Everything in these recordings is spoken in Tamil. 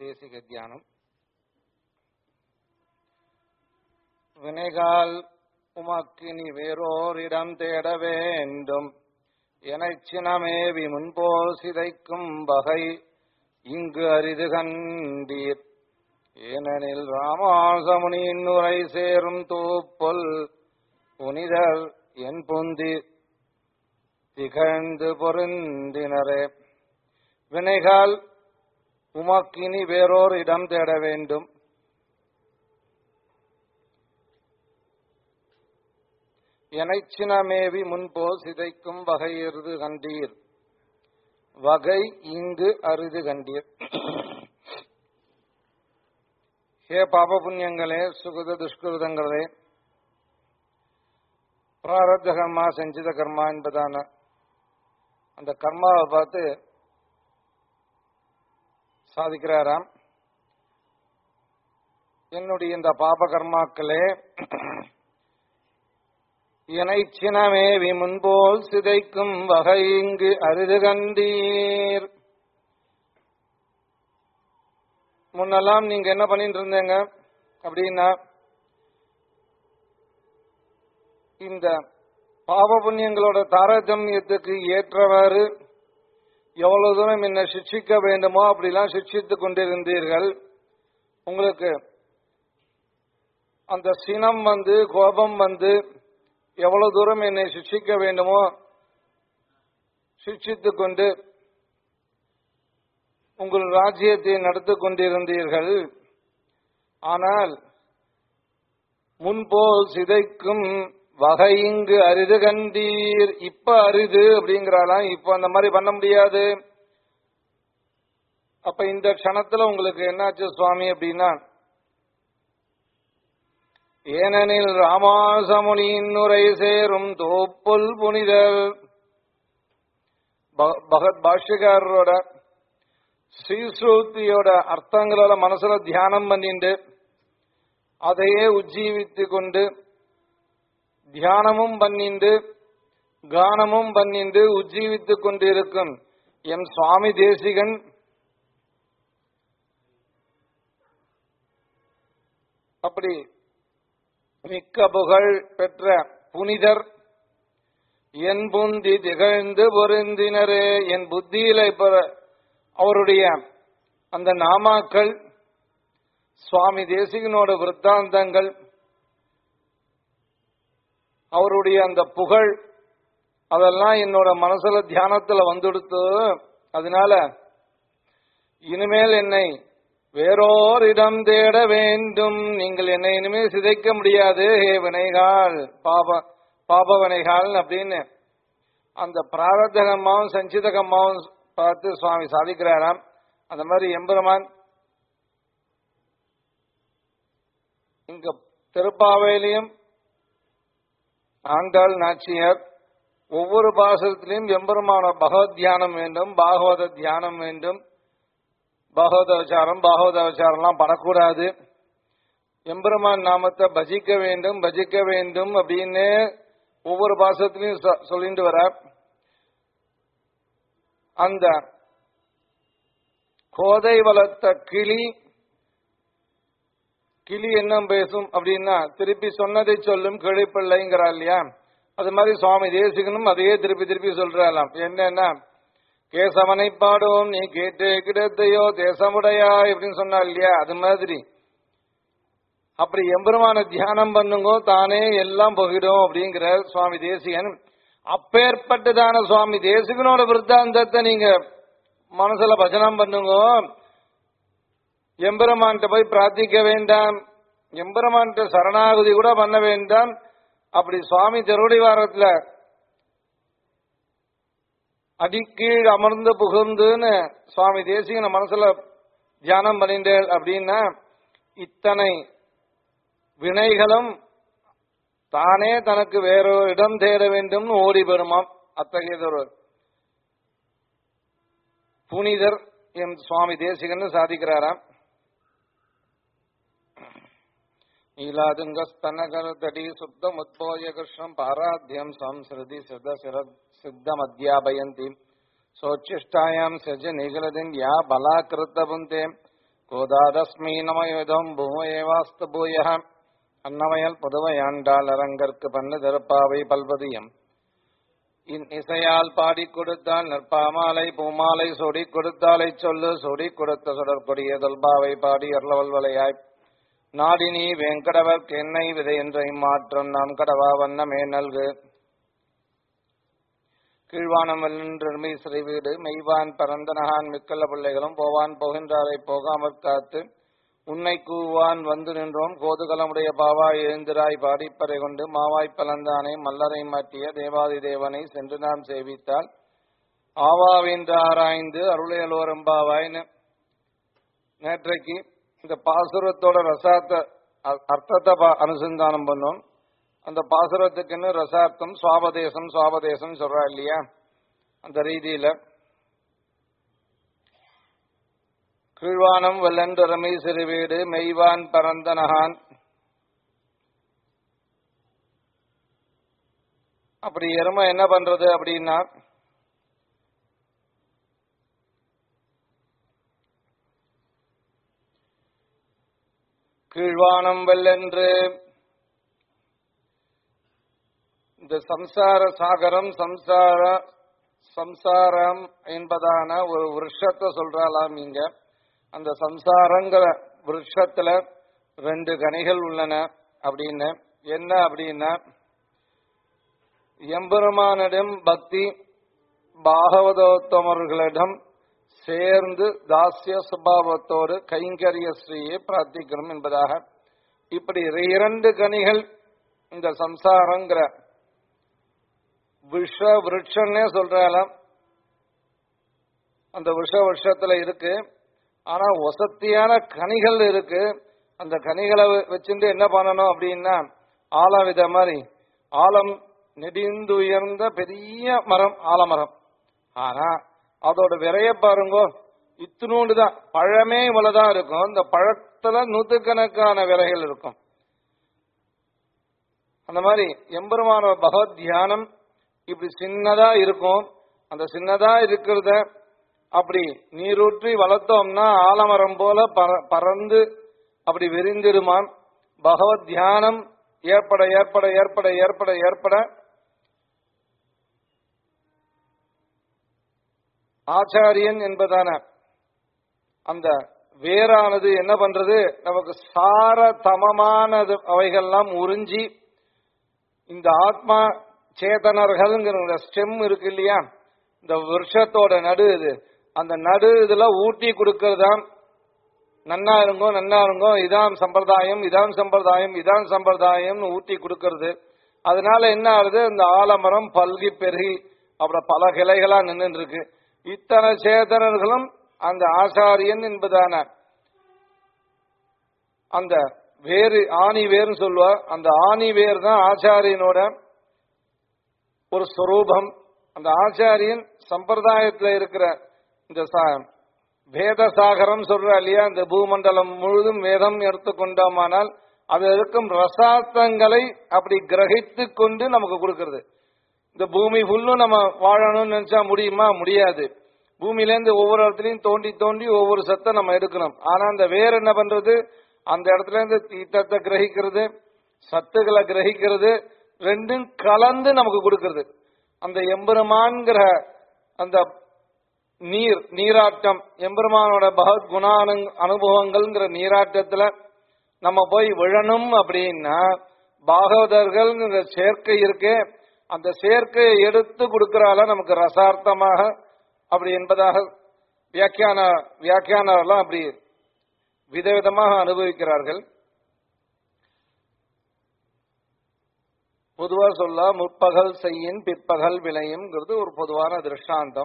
தேசிக தியானம் வினைகால் உமக்கு நீ வேறோரிடம் தேட வேண்டும் எனச் சினமேவி முன்போல் சிதைக்கும் வகை இங்கு அரிது கண்டீர் ஏனெனில் ராமாசமுனியின் உரை சேரும் தூப்பொல் புனிதர் என் புந்தி திகழ்ந்து பொருந்தினரே வினைகால் உமக்கினி வேறோர் இடம் தேட வேண்டும் எனைச்சினமேவி முன்போ சிதைக்கும் வகை எருது கண்டீர் வகை இங்கு அரிது கண்டீர் ஹே பாப புண்ணியங்களே சுகத துஷ்கிருதங்களே பிராரப்த கர்மா செஞ்சித கர்மா என்பதான அந்த கர்மாவை பார்த்து சாதிக்கிறாராம் என்னுடைய இந்த பாப கர்மாக்களே இணைச்சினமேவி முன்போல் சிதைக்கும் வகை இங்கு அரிது கண்டீர் முன்னெல்லாம் நீங்க என்ன பண்ணிட்டு இருந்தீங்க அப்படின்னா இந்த பாவ புண்ணியங்களோட தாரதமியத்துக்கு ஏற்றவாறு எவ்வளவு தூரம் என்ன சிக்ஷிக்க வேண்டுமோ அப்படிலாம் சிக்ஷித்துக் கொண்டிருந்தீர்கள் உங்களுக்கு அந்த சினம் வந்து கோபம் வந்து எவ்வளவு தூரம் என்னை சிக்ஷிக்க வேண்டுமோ சிக்ஷித்துக் கொண்டு உங்கள் ராஜ்யத்தை நடத்தி கொண்டிருந்தீர்கள் ஆனால் முன்போல் சிதைக்கும் வகை இங்கு அரிது கண்டீர் இப்ப அரிது அப்படிங்கிறாலாம் இப்ப அந்த மாதிரி பண்ண முடியாது அப்ப இந்த க்ஷணத்துல உங்களுக்கு என்னாச்சு சுவாமி அப்படின்னா ஏனெனில் ராமாசமுனியின் உரை சேரும் தோப்புல் புனிதர் பகத் பாஷ்யக்காரரோட ஸ்ரீஸ்ருத்தியோட அர்த்தங்களோட மனசுல தியானம் பண்ணிட்டு அதையே உஜ்ஜீவித்து கொண்டு தியானமும் பண்ணிண்டு கானமும் பண்ணிண்டு உஜ்ஜீவித்துக் கொண்டிருக்கும் எம் சுவாமி தேசிகன் அப்படி மிக்க புகழ் பெற்ற புனிதர் என் புந்தி திகழ்ந்து பொருந்தினரே என் புத்தியில இப்ப அவருடைய அந்த நாமாக்கள் சுவாமி தேசிகனோட விற்த்தாந்தங்கள் அவருடைய அந்த புகழ் அதெல்லாம் என்னோட மனசுல தியானத்துல வந்துடுத்து அதனால இனிமேல் என்னை வேறோரிடம் தேட வேண்டும் நீங்கள் என்னை இனிமேல் சிதைக்க முடியாது ஹே வினைகால் பாப பாப வினைகால் அப்படின்னு அந்த பிராரத்தகமாவும் சஞ்சிதகமாவும் பார்த்து சுவாமி சாதிக்கிறாராம் அந்த மாதிரி எம்பெருமான் இங்க திருப்பாவையிலையும் ஆண்டாள் நாச்சியார் ஒவ்வொரு பாசத்திலையும் எம்பெருமான பகவத் தியானம் வேண்டும் பாகவத தியானம் வேண்டும் பாகவத விசாரம் பாகவத விசாரம்லாம் படக்கூடாது எம்பெருமான் நாமத்தை பஜிக்க வேண்டும் பஜிக்க வேண்டும் அப்படின்னு ஒவ்வொரு பாசத்திலையும் சொல்லிட்டு வர அந்த கோதை வளர்த்த கிளி கிளி என்ன பேசும் அப்படின்னா திருப்பி சொன்னதை சொல்லும் கிழிப்பிள்ளைங்கிறா இல்லையா அது மாதிரி சுவாமி தேசிகனும் அதையே திருப்பி திருப்பி சொல்றாலாம் என்னன்னா கேசவனை பாடுவோம் நீ கேட்டு கிடைத்தையோ தேசமுடையா அப்படின்னு சொன்னா இல்லையா அது மாதிரி அப்படி எம்பெருமான தியானம் பண்ணுங்கோ தானே எல்லாம் போகிடும் அப்படிங்கிற சுவாமி தேசிகன் அப்பேற்பட்டதான சுவாமி தேசிகனோட விருத்தாந்தத்தை நீங்க மனசுல பஜனம் பண்ணுங்க எம்பெருமான்கிட்ட போய் பிரார்த்திக்க வேண்டாம் எம்பெருமான்கிட்ட சரணாகுதி கூட பண்ண வேண்டாம் அப்படி சுவாமி திருவடி வாரத்துல அடிக்கீழ் அமர்ந்து புகுந்துன்னு சுவாமி தேசிகன மனசுல தியானம் பண்ணிட்டேன் அப்படின்னா இத்தனை வினைகளும் தானே தனக்கு வேறொரு இடம் தேட வேண்டும்னு ஓடி பெறுமாம் அத்தகையதொரு புனிதர் என் சுவாமி தேசிகன்னு சாதிக்கிறாராம் நீலாதுங்கஸ்தனகரதடி சுத்தமுத்போய கிருஷ்ணம் பாராத்தியம் சம்ஸ்ருதி சித சித்தமத்யாபயந்தி சோச்சிஷ்டாயாம் சஜ நிகழதின் யா பலாக்கிருத்த புந்தே கோதாதஸ்மை நமயுதம் பூமேவாஸ்து பூய அன்னமயல் புதுவையாண்டாள் அரங்கற்கு பண்ணு திருப்பாவை பல்பதியம் இன் இசையால் பாடிக் கொடுத்தால் நற்பாமாலை பூமாலை சொடிக் கொடுத்தாலை சொல்லு சொடிக் கொடுத்த சுடற்கொடிய தொல்பாவை பாடி அருளவல்வலையாய் நாடினி வெங்கடவர்க்கு என்னை விதை என்ற இம்மாற்றம் நாம் கடவா வண்ணமே நல்கு கீழ்வானம் வெல்லின்றமை சிறை வீடு மெய்வான் பரந்தனகான் மிக்கல்ல பிள்ளைகளும் போவான் போகின்றாரை போகாமற் காத்து உன்னை கூவான் வந்து நின்றோம் கோதுகலமுடைய பாவா எழுந்திராய் பாடிப்பறை கொண்டு மாவாய் பலந்தானை மல்லரை மாட்டிய தேவாதி தேவனை சென்று நாம் சேவித்தால் ஆவாவென்று ஆராய்ந்து அருளையலோரம்பாவாய்னு நேற்றைக்கு இந்த பாசுரத்தோட ரசாத்த அ- அர்த்தத்தை பா- அனுசந்தானம் பண்ணோம் அந்த பாசுரத்துக்குன்னு ரசார்த்தம் சுவாபதேசம் சுவாபதேசம் சொல்றா இல்லையா அந்த ரீதியில கீழ்வானம் வெள்ளன்றரமை சிறுவீடு மெய்வான் பரந்தனகான் அப்படி எருமை என்ன பண்றது அப்படின்னா கீழ்வானம் வெல்லென்று இந்த சம்சார சாகரம் சம்சார சம்சாரம் என்பதான ஒரு விருஷத்தை சொல்றாலாம் இங்க அந்த சம்சாரங்கிற விருஷத்துல ரெண்டு கனிகள் உள்ளன அப்படின்னு என்ன அப்படின்னா எம்பெருமானிடம் பக்தி பாகவதோத்தமர்களிடம் சேர்ந்து தாசிய சுபாவத்தோடு கைங்கரிய ஸ்ரீயை பிரார்த்திக்கணும் என்பதாக இப்படி இரண்டு கனிகள் இந்த சம்சாரங்கிற விஷ விருட்சன்னே சொல்றாலாம் அந்த விஷ விஷத்துல இருக்கு ஆனா வசத்தியான கனிகள் இருக்கு அந்த கனிகளை வ- வச்சுட்டு என்ன பண்ணணும் அப்படின்னா ஆலம் வித மாதிரி ஆலம் நெடிந்து உயர்ந்த பெரிய மரம் ஆலமரம் ஆனா அதோட விரைய பாருங்க இத்தினூண்டு தான் பழமே இவ்வளவுதான் இருக்கும் இந்த பழத்துல நூத்துக்கணக்கான விரைகள் இருக்கும் அந்த மாதிரி எம்பெருமான பகவத் தியானம் இப்படி சின்னதா இருக்கும் அந்த சின்னதா இருக்கிறத அப்படி நீரூற்றி வளர்த்தோம்னா ஆலமரம் போல பற- பறந்து அப்படி விரிந்திருமாம் பகவத் தியானம் ஏற்பட ஏற்பட ஏற்பட ஏற்பட ஏற்பட ஆச்சாரியன் என்பதான அந்த வேரானது என்ன பண்றது நமக்கு சார தமமானது அவைகள்லாம் உறிஞ்சி இந்த ஆத்மா சேதனர்கள்ங்கிற ஸ்டெம் இருக்கு இல்லையா இந்த வருஷத்தோட நடு இது அந்த நடு இதுல ஊட்டி கொடுக்கறதாம் நன்னா இருங்கோ நன்னா இருங்கோ இதான் சம்பிரதாயம் இதான் சம்பிரதாயம் இதான் சம்பிரதாயம்னு ஊட்டி கொடுக்கறது அதனால என்ன ஆகுது இந்த ஆலமரம் பல்கி பெருகி அப்புறம் பல கிளைகளா நின்று இருக்கு இத்தனை சேதனர்களும் அந்த ஆசாரியன் என்பதான அந்த வேறு ஆணி வேர்னு சொல்லுவார் அந்த ஆணி வேர் தான் ஆச்சாரியனோட ஒரு ஸ்வரூபம் அந்த ஆச்சாரியன் சம்பிரதாயத்துல இருக்கிற இந்த சா- வேத சாகரம் சொல்ற இல்லையா இந்த பூமண்டலம் முழுதும் வேதம் எடுத்துக்கொண்டோமானால் அது இருக்கும் ரசார்த்தங்களை அப்படி கிரகித்து கொண்டு நமக்கு கொடுக்கிறது இந்த பூமி ஃபுல்லும் நம்ம வாழணும்னு நினைச்சா முடியுமா முடியாது பூமியிலேருந்து ஒவ்வொரு இடத்துலயும் தோண்டி தோண்டி ஒவ்வொரு சத்தை நம்ம எடுக்கணும் ஆனா அந்த வேர் என்ன பண்றது அந்த இடத்துல இருந்து தீர்த்தத்தை கிரகிக்கிறது சத்துக்களை கிரகிக்கிறது ரெண்டும் கலந்து நமக்கு கொடுக்கிறது அந்த எம்பெருமான்கிற அந்த நீர் நீராட்டம் எம்பெருமானோட பகவத் குணானு அனுபவங்கள்ங்கிற நீராட்டத்துல நம்ம போய் விழணும் அப்படின்னா பாகவதர்கள்ங்கிற சேர்க்கை இருக்கே அந்த சேர்க்கையை எடுத்து கொடுக்கறால நமக்கு ரசார்த்தமாக அப்படி என்பதாக வியாக்கியான வியாக்கியானவர்கள் அப்படி விதவிதமாக அனுபவிக்கிறார்கள் பொதுவா சொல்ல முற்பகல் செய்யின் பிற்பகல் விளையும்ங்கிறது ஒரு பொதுவான திருஷ்டாந்தம்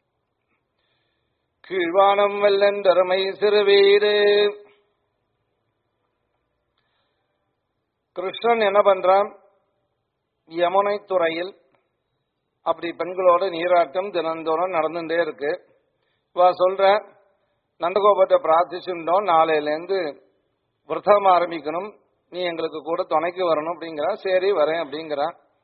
கீழ்வானம் வெள்ளென்றருமை சிறுவீடு கிருஷ்ணன் என்ன பண்றான் யமுனை துறையில் அப்படி பெண்களோட நீராட்டம் தினந்தோறும் நடந்துட்டே இருக்கு இவ சொல்ற நந்தகோபத்தை பிரார்த்திச்சுட்டோம் நாளையிலேருந்து விரதம் ஆரம்பிக்கணும் நீ எங்களுக்கு கூட துணைக்கு வரணும் அப்படிங்கிறா சரி வரேன் அப்படிங்கிறா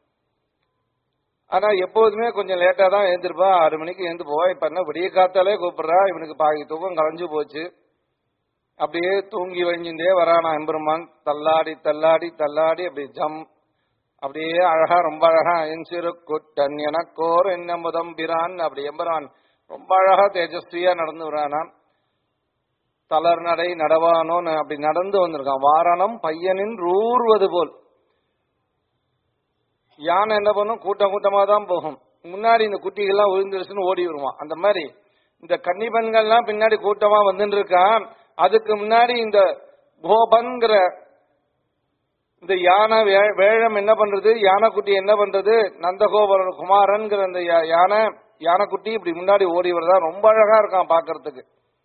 ஆனா எப்போதுமே கொஞ்சம் லேட்டா தான் எழுந்திருப்பா ஆறு மணிக்கு எழுந்து போவா இப்ப என்ன விடிய காத்தாலே கூப்பிடுறா இவனுக்கு பாதி தூக்கம் கலைஞ்சு போச்சு அப்படியே தூங்கி வழிஞ்சுட்டே வரானா எம்பெருமான் தள்ளாடி தள்ளாடி தள்ளாடி அப்படி ஜம் அப்படியே அழகா ரொம்ப அழகா என் சிறு குட்டன் எனக்கோர் என்ன முதம்பிரான் அப்படி எம்பெருமான் ரொம்ப அழகா தேஜஸ்வியா நடந்து வரானாம் தளர் நடை நடவானோன்னு அப்படி நடந்து வந்திருக்கான் வாரணம் பையனின் ரூர்வது போல் யானை என்ன பண்ணும் கூட்டம் கூட்டமா தான் போகும் முன்னாடி இந்த குட்டிகள்லாம் விழுந்துருச்சுன்னு ஓடி வருவான் அந்த மாதிரி இந்த கன்னி பெண்கள்லாம் பின்னாடி கூட்டமா வந்துட்டு இருக்கான் அதுக்கு முன்னாடி இந்த கோபன்கிற இந்த யானை வே- வேழம் என்ன பண்றது யானைக்குட்டி என்ன பண்றது நந்தகோபுர குமாரன்கிற அந்த யா- யானை யானைக்குட்டி இப்படி முன்னாடி ஓடி வரதா ரொம்ப அழகா இருக்கான் பாக்குறதுக்கு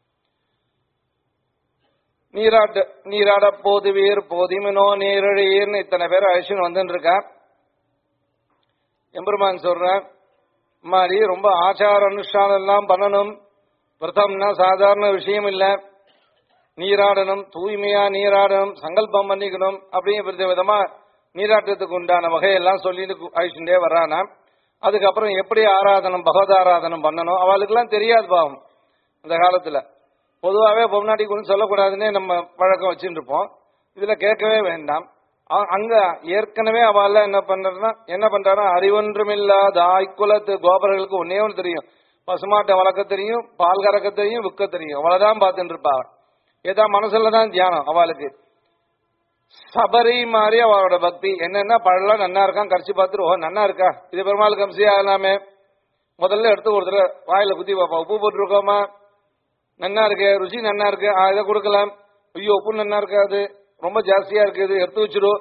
நீராட்டு நீராட போதுவீர் போதிமினோ நீரழியர்னு இத்தனை பேர் அழிச்சுன்னு வந்துட்டு இருக்கான் எம்பெருமான் சொல்றேன் மாதிரி ரொம்ப ஆச்சார அனுஷ்டானம் எல்லாம் பண்ணணும் விரதம்னா சாதாரண விஷயம் இல்ல நீராடணும் தூய்மையா நீராடணும் சங்கல்பம் பண்ணிக்கணும் அப்படிங்கிற விதமா நீராட்டத்துக்கு உண்டான வகையெல்லாம் சொல்லிட்டு அழிச்சுட்டே வர்றானா அதுக்கப்புறம் எப்படி ஆராதனம் பகவத் ஆராதனம் பண்ணணும் அவளுக்கெல்லாம் தெரியாது பாவம் அந்த காலத்துல பொதுவாகவே பொம்னாட்டி குறித்து சொல்லக்கூடாதுன்னே நம்ம பழக்கம் வச்சுட்டு இருப்போம் இதுல கேட்கவே வேண்டாம் அ- அங்க ஏற்கனவே அவள் என்ன பண்றா என்ன பண்றாரா அறிவொன்றுமில்லாத ஆய்க்குலத்து கோபர்களுக்கு ஒன்னே ஒன்று தெரியும் பசுமாட்டை வளர்க்க தெரியும் பால் கறக்க தெரியும் விற்க தெரியும் அவ்வளவுதான் பார்த்துட்டு இருப்பா ஏதா மனசுல தான் தியானம் அவளுக்கு சபரி மாதிரி அவளோட பக்தி என்னன்னா பழம் நன்னா இருக்கான் கரைச்சி பார்த்துட்டு ஓ நன்னா இருக்கா இது பெருமாள் கம்சி ஆகலாமே முதல்ல எடுத்து ஒரு தடவை வாயில குத்தி பார்ப்பா உப்பு போட்டிருக்கோமா நன்னா இருக்கு ருசி நன்னா இருக்கு ஆ, இதை கொடுக்கலாம் ஐயோ உப்பு நன்னா இருக்காது ரொம்ப ஜாஸ்தியா இருக்குது எடுத்து வச்சிரு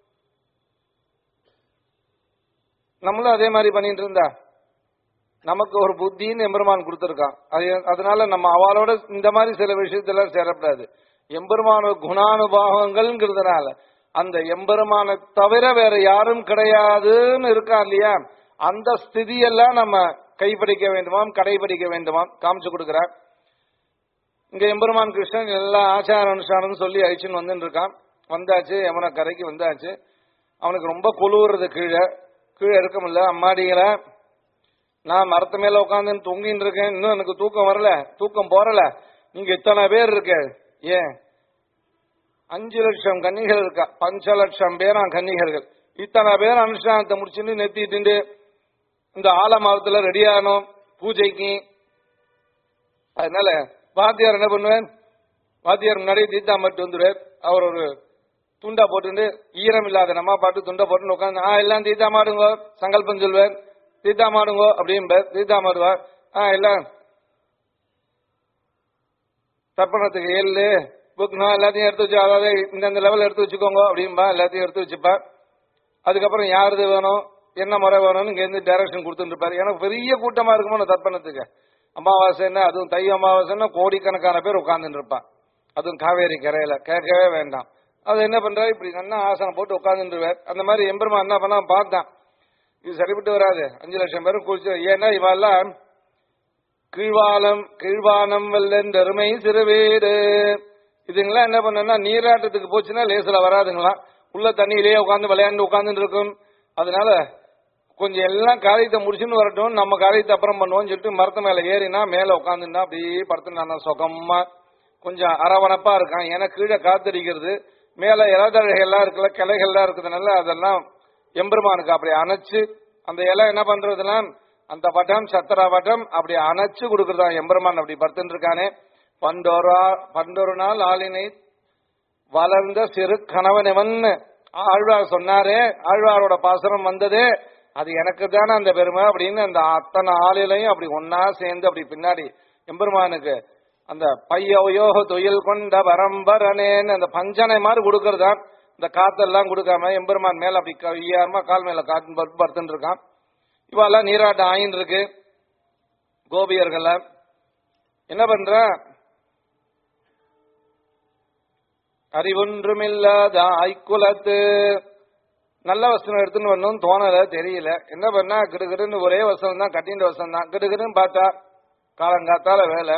நம்மளும் அதே மாதிரி பண்ணிட்டு இருந்தா நமக்கு ஒரு புத்தின்னு எம்பெருமான் கொடுத்திருக்கான் அது அதனால நம்ம அவளோட இந்த மாதிரி சில விஷயத்துல சேரப்படாது எம்பெருமானோட குணானுபாவங்கள்ங்கிறதுனால அந்த எம்பெருமானை தவிர வேற யாரும் கிடையாதுன்னு இருக்கா இல்லையா அந்த ஸ்திதியெல்லாம் நம்ம கைப்பிடிக்க வேண்டுமாம் கடைபிடிக்க வேண்டுமாம் காமிச்சு கொடுக்கிறார் இங்க எம்பெருமான் கிருஷ்ணன் எல்லா ஆச்சார அனுஷ்டானம் சொல்லி அழிச்சுன்னு வந்துட்டு இருக்கான் வந்தாச்சு யமுனா கரைக்கு வந்தாச்சு அவனுக்கு ரொம்ப குழுவுறது கீழே கீழே இருக்க முடியல அம்மாடிங்கள நான் மரத்து மேல உட்காந்து தூங்கின்னு இருக்கேன் இன்னும் எனக்கு தூக்கம் வரல தூக்கம் போறல நீங்க இத்தனை பேர் இருக்க ஏன் அஞ்சு லட்சம் கன்னிகள் இருக்கா பஞ்ச லட்சம் பேரா கன்னிகர்கள் இத்தனை பேர் அனுஷ்டானத்தை முடிச்சுட்டு நெத்திட்டு இந்த ஆலமரத்துல ரெடி ஆகணும் பூஜைக்கு அதனால வாத்தியார் என்ன பண்ணுவேன் வாத்தியார் முன்னாடி தீத்தா மட்டும் வந்துடுவார் அவர் ஒரு துண்டா போட்டுட்டு ஈரம் இல்லாத நம்ம பாட்டு துண்டை போட்டு உட்காந்து ஆ எல்லாம் தீத்தா மாடுங்கோ சங்கல்பம் சொல்வேன் தீத்தா மாடுங்கோ அப்படிம்பார் தீத்தா மாடுவார் ஆ எல்லாம் தர்ப்பணத்துக்கு எள்ளு புக்னா எல்லாத்தையும் எடுத்து வச்சு அதாவது இந்தந்த லெவல் எடுத்து வச்சுக்கோங்க அப்படின்பா எல்லாத்தையும் எடுத்து வச்சுப்பா அதுக்கப்புறம் யாருது வேணும் என்ன முறை வேணும்னு இங்க இருந்து டைரக்ஷன் கொடுத்துட்டு இருப்பாரு எனக்கு பெரிய கூட்டமா இருக்குமோ அந்த தர்ப்பணத்துக்கு அமாவாசைன்னா அதுவும் தை அமாவாசைன்னா கோடிக்கணக்கான பேர் உட்கார்ந்துட்டு இருப்பான் அதுவும் காவேரி கரையில கேட்கவே வேண்டாம் அது என்ன பண்றாரு இப்படி நல்லா ஆசனம் போட்டு உட்கார்ந்துருவார் அந்த மாதிரி எம்பெருமா என்ன பண்ணா பார்த்தான் இது சரிப்பட்டு வராது அஞ்சு லட்சம் பேரும் குளிச்சு ஏன்னா இவெல்லாம் கீழ்வானம் கீழ்வானம் வெள்ளென்றருமை சிறுவீடு இதுங்களாம் என்ன பண்ணா நீராட்டத்துக்கு போச்சுன்னா லேசில வராதுங்களாம் உள்ள தண்ணியிலேயே உட்காந்து விளையாண்டு உட்காந்துட்டு இருக்கும் அதனால கொஞ்சம் எல்லாம் காரியத்தை முடிச்சுன்னு வரட்டும் நம்ம காரியத்தை அப்புறம் பண்ணுவோம்னு சொல்லிட்டு மரத்து மேல ஏறினா மேல உட்காந்துருந்தா அப்படியே படுத்துனா சுகமா கொஞ்சம் அரவணைப்பா இருக்கான் ஏன்னா கீழே காத்தடிக்கிறது மேல இலதழைகள்லாம் இருக்குல்ல கிளைகள்லாம் இருக்கிறதுனால அதெல்லாம் எம்பெருமானுக்கு அப்படி அணைச்சு அந்த இலை என்ன பண்றதுன்னா அந்த வட்டம் சத்திர வட்டம் அப்படி அணைச்சு கொடுக்கறதா எம்பெருமான் அப்படி படுத்துட்டு இருக்கானே பண்டோரா பண்டொரு நாள் ஆளினை வளர்ந்த சிறு கணவனவன் ஆழ்வார் சொன்னாரே ஆழ்வாரோட பாசனம் வந்ததே அது எனக்கு தானே அந்த பெருமை அப்படின்னு அந்த அத்தனை ஆளிலையும் அப்படி ஒன்னா சேர்ந்து அப்படி பின்னாடி எம்பெருமானுக்கு அந்த பையோயோக தொழில் கொண்ட பரம்பரனேன்னு அந்த பஞ்சனை மாதிரி கொடுக்கறதான் இந்த காத்தெல்லாம் கொடுக்காம எம்பெருமான் மேல அப்படி கையாரமா கால் மேல காத்து படுத்து படுத்துட்டு இருக்கான் இவெல்லாம் நீராட்டம் ஆயின் இருக்கு கோபியர்கள் என்ன பண்ற அறிவொன்றுமில்லாத ஐக்குலத்து நல்ல வஸ்திரம் எடுத்துன்னு வரணும் தோணல தெரியல என்ன பண்ணா கிடுகிடுன்னு ஒரே வசனம் தான் கட்டின்ற வசனம் தான் கிடுகிடுன்னு பார்த்தா காலங்காத்தால வேலை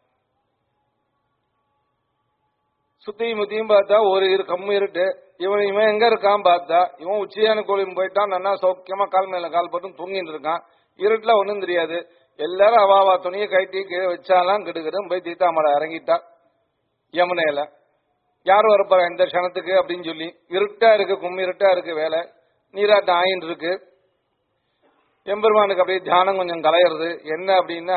சுத்தியும் முத்தியும் பார்த்தா ஒரு இரு கம்மு இருட்டு இவன் இவன் எங்க இருக்கான் பார்த்தா இவன் உச்சியான கோழியும் போயிட்டான் நல்லா சௌக்கியமா கால் மேல கால் போட்டு தூங்கிட்டு இருக்கான் இருட்டுல ஒண்ணும் தெரியாது எல்லாரும் அவாவா துணியை கட்டி கீழே வச்சாலாம் கிடுகிடும் போய் தீத்தாமலை இறங்கிட்டா யமுனையில யார் வரப்போறா இந்த க்ஷணத்துக்கு அப்படின்னு சொல்லி இருட்டா இருக்கு கும்மி இருட்டா இருக்கு வேலை நீராட்டம் ஆயின் இருக்கு எம்பெருமானுக்கு அப்படியே தியானம் கொஞ்சம் கலையிறது என்ன அப்படின்னா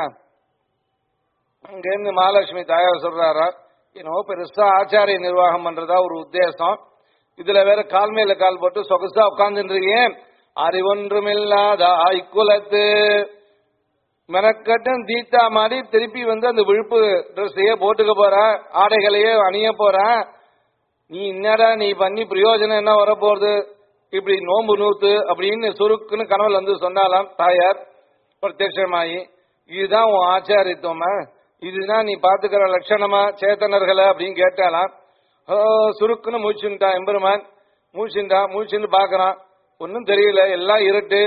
இங்கேருந்து மகாலட்சுமி தாயார் சொல்றாரா என்னவோ பெருசா ஆச்சாரிய நிர்வாகம் பண்றதா ஒரு உத்தேசம் இதுல வேற கால் மேல கால் போட்டு சொகுசா உட்கார்ந்துட்டு இருக்கேன் அறிவொன்றுமில்லாத ஐக்குலத்து மெனக்கட்டும் தீத்தா மாதிரி திருப்பி வந்து அந்த விழுப்பு ட்ரெஸ்ஸையே போட்டுக்க போற ஆடைகளையே அணிய போற நீ என்னடா நீ பண்ணி பிரயோஜனம் என்ன வரப்போறது இப்படி நோம்பு நூத்து அப்படின்னு சுருக்குன்னு கனவுல வந்து சொன்னாலாம் தாயார் பிரத்யட்சமாயி இதுதான் உன் ஆச்சாரித்துவமா இதுதான் நீ பாத்துக்கிற லட்சணமா சேத்தனர்களை அப்படின்னு கேட்டாலாம் ஓ சுருக்குன்னு மூச்சுட்டான் எம்பெருமான் மூச்சுட்டான் மூச்சுன்னு பாக்குறான் ஒன்னும் தெரியல எல்லாம் இருட்டு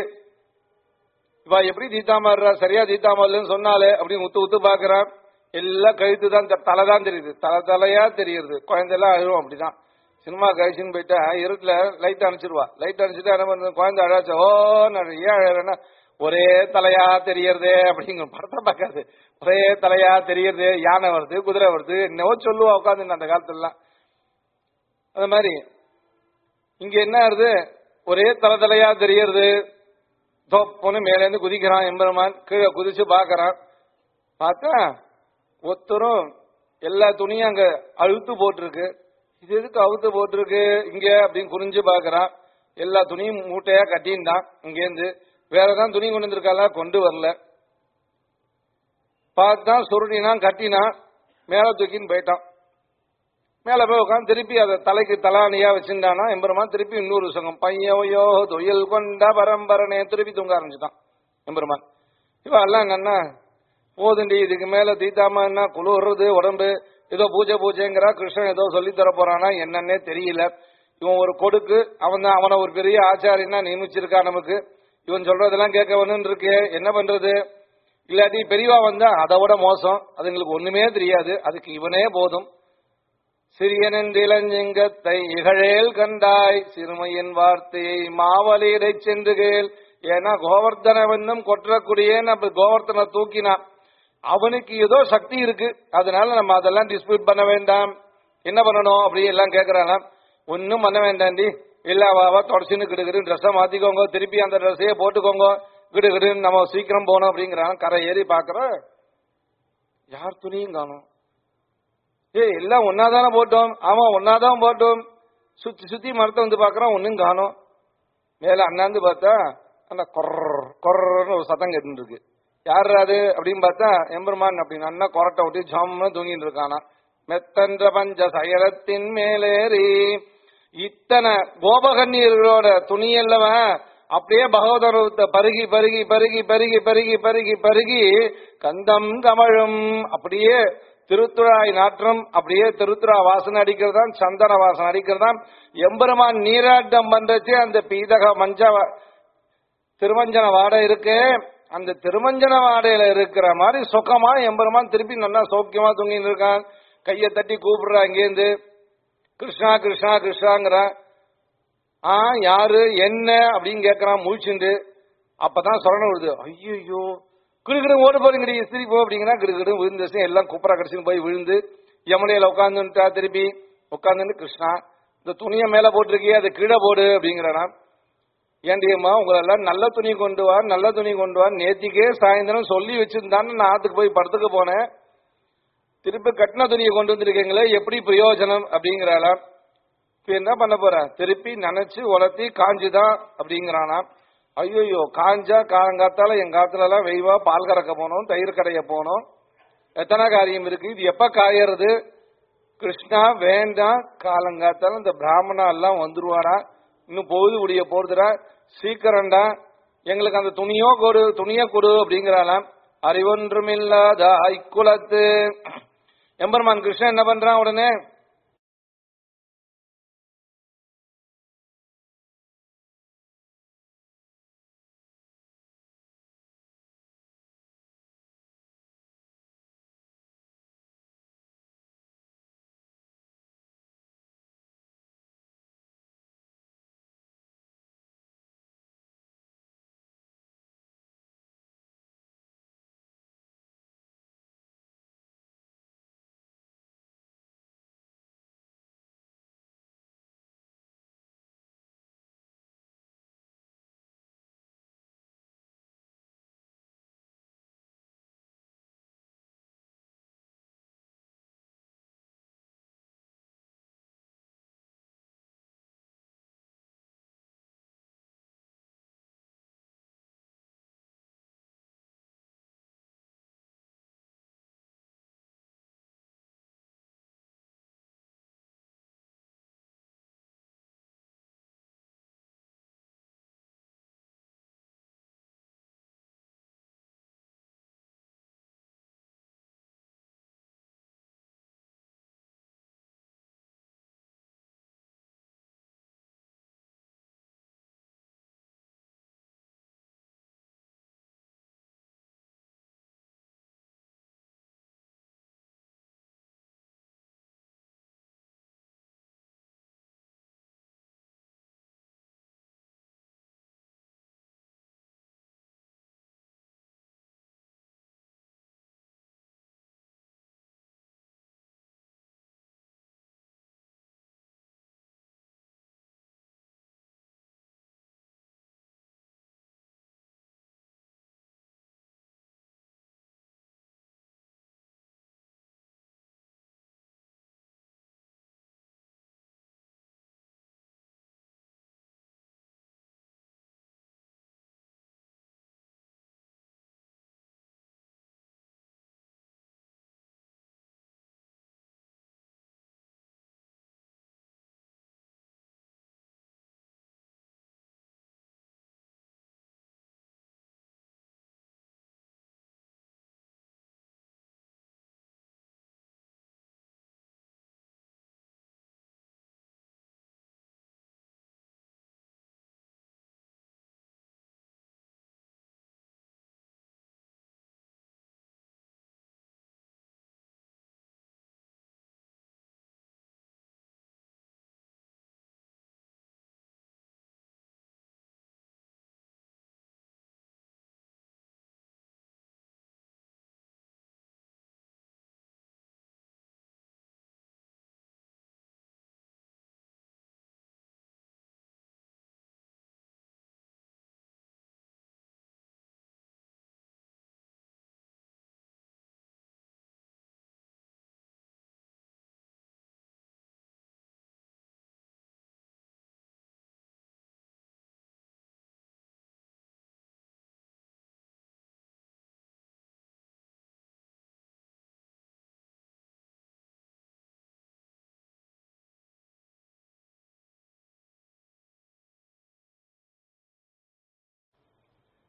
இவா எப்படி தீத்தாமர்றா சரியா தீத்தாமர்லன்னு சொன்னாலே அப்படின்னு உத்து உத்து பாக்குறான் எல்லாம் கழுத்து தான் தலை தான் தெரியுது தலை தலையா தெரியுது குழந்தையெல்லாம் அழுவும் அப்படிதான் சினிமா கழிச்சுன்னு போயிட்டா இருட்டுல லைட் அணைச்சிருவா லைட் அணைச்சிட்டு என்ன பண்ணுது குழந்தை அழாச்சு ஓ நான் ஏன் அழறேன்னா ஒரே தலையா தெரியறதே அப்படிங்கிற படத்தை பார்க்காது ஒரே தலையா தெரியறது யானை வருது குதிரை வருது என்னவோ சொல்லுவா உட்காந்து அந்த காலத்துலலாம் அது மாதிரி இங்க என்ன ஆகுது ஒரே தலை தலையா தெரியறது தொப்புன்னு மேல இருந்து குதிக்கிறான் எம்பெருமான் கீழே குதிச்சு பாக்குறான் பார்த்தா ஒருத்தரும் எல்லா துணியும் அங்க அழுத்து போட்டிருக்கு இது எதுக்கு அவுத்து போட்டிருக்கு இங்க அப்படின்னு குறிஞ்சு பாக்குறான் எல்லா துணியும் மூட்டையா கட்டின்டான் இங்கேருந்து வேற ஏதாவது துணி கொண்டு வந்திருக்காளா கொண்டு வரல பார்த்தான் சுருட்டினான் கட்டினான் மேல தூக்கின்னு போயிட்டான் மேல போய் உட்காந்து திருப்பி அதை தலைக்கு தலானியா வச்சிருந்தானா எம்பெருமான் திருப்பி இன்னொரு சங்கம் பையோயோ தொழில் கொண்ட பரம்பரனே திருப்பி தூங்க ஆரம்பிச்சுட்டான் எம்பெருமான் இவ எல்லாம் என்னன்னா போதுண்டி இதுக்கு மேல தீத்தாம என்ன குளிர்றது உடம்பு ஏதோ பூஜை பூஜைங்கிறா கிருஷ்ணன் ஏதோ சொல்லி தர போறானா என்னன்னே தெரியல இவன் ஒரு கொடுக்கு அவன் தான் அவனை ஒரு பெரிய ஆச்சாரியனா நியமிச்சிருக்கா நமக்கு இவன் சொல்றதெல்லாம் கேட்க வேணும்னு இருக்கு என்ன பண்றது இல்லாட்டி பெரியவா வந்தா அதை விட மோசம் அதுங்களுக்கு ஒண்ணுமே தெரியாது அதுக்கு இவனே போதும் சிறியனென்றிலஞ்சிங்கத்தை இகழேல் கண்டாய் சிறுமையின் வார்த்தையை மாவலியிடை சென்று கேள் ஏன்னா கோவர்தனவென்னும் கொற்றக்கூடியன்னு அப்ப கோவர்த்தனை தூக்கினான் அவனுக்கு ஏதோ சக்தி இருக்கு அதனால நம்ம அதெல்லாம் டிஸ்பியூட் பண்ண வேண்டாம் என்ன பண்ணணும் அப்படி எல்லாம் கேக்குறானாம் ஒன்னும் பண்ண வேண்டாண்டி இல்ல வாவா தொடச்சுன்னு கிடுகிடு ட்ரெஸ்ஸை மாத்திக்கோங்க திருப்பி அந்த ட்ரெஸ்ஸையே போட்டுக்கோங்க கிடுகிடுன்னு நம்ம சீக்கிரம் போகணும் அப்படிங்கிறான் கரை ஏறி பாக்குற யார் துணியும் காணும் ஏய் எல்லாம் ஒன்னாதானே போட்டோம் ஆமா ஒன்னாதான் போட்டோம் சுத்தி சுத்தி மரத்தை வந்து பாக்குறான் ஒன்னும் காணும் மேல அண்ணாந்து பார்த்தா அந்த கொர்ற கொர்றன்னு ஒரு சத்தம் கேட்டு இருக்கு யார் அது அப்படின்னு பார்த்தா எம்பெருமான் அப்படின்னு அண்ணா கொரட்டை விட்டு ஜம்னு தூங்கிட்டு இருக்கானா மெத்தன்ற பஞ்ச சயரத்தின் மேலேறி இத்தனை கோபகண்ணீர்களோட துணி அல்லவன் அப்படியே பகவதத்தை பருகி பருகி பருகி பருகி பருகி பருகி பருகி கந்தம் கமழும் அப்படியே திருத்துழாய் நாற்றம் அப்படியே திருத்துறா வாசனை அடிக்கிறதாம் சந்தன வாசனை அடிக்கிறதாம் எம்பெருமான் நீராட்டம் பண்றச்சே அந்த பீதக மஞ்ச வா- திருமஞ்சன வாடை இருக்கு அந்த திருமஞ்சன வாடையில இருக்கிற மாதிரி சுகமா எம்பெருமான் திருப்பி நல்லா சௌக்கியமா தூங்கின்னு இருக்கான் கையை தட்டி கூப்பிடுறா இங்கேருந்து கிருஷ்ணா கிருஷ்ணா கிருஷ்ணாங்கிறான் ஆ யாரு என்ன அப்படின்னு கேக்குறான் முழிச்சுண்டு அப்பதான் சொல்லணும் விடுது ஐயோ கிடுகிடு ஓடு போறீங்கடி இஸ்திரி போ அப்படிங்கிறா கிடுகிடு விழுந்து எல்லாம் குப்பரா கடிச்சுன்னு போய் விழுந்து யமுனையில உட்காந்துட்டா திருப்பி உட்காந்துட்டு கிருஷ்ணா இந்த துணியை மேல போட்டிருக்கியே அதை கீழே போடு அப்படிங்கிறானா ஏண்டியம்மா உங்களை எல்லாம் நல்ல துணி கொண்டு வா நல்ல துணி கொண்டு வா நேத்திக்கே சாயந்தரம் சொல்லி வச்சிருந்தான்னு நான் ஆத்துக்கு போய் படத்துக்கு போனேன் திருப்பி கட்டின துணியை கொண்டு வந்திருக்கீங்களே எப்படி பிரயோஜனம் அப்படிங்கிறாளாம் இப்ப என்ன பண்ண போற திருப்பி நினைச்சு உலர்த்தி காஞ்சுதான் அப்படிங்கிறானா ஐயோ காஞ்சா காலங்காத்தால என் காத்துல எல்லாம் வெய்வா பால் கறக்க போனோம் தயிர் கடைய போனோம் எத்தனை காரியம் இருக்கு இது எப்ப காயறது கிருஷ்ணா வேண்டாம் காலங்காத்தால இந்த பிராமணா எல்லாம் வந்துருவாரா இன்னும் பொழுது முடிய போறதுடா சீக்கிரம்டா எங்களுக்கு அந்த துணியோ கொடு துணிய கொடு அப்படிங்கிறாளாம் அறிவொன்றுமில்லாத ஐக்குலத்து எம்பெருமான் கிருஷ்ணன் என்ன பண்றான் உடனே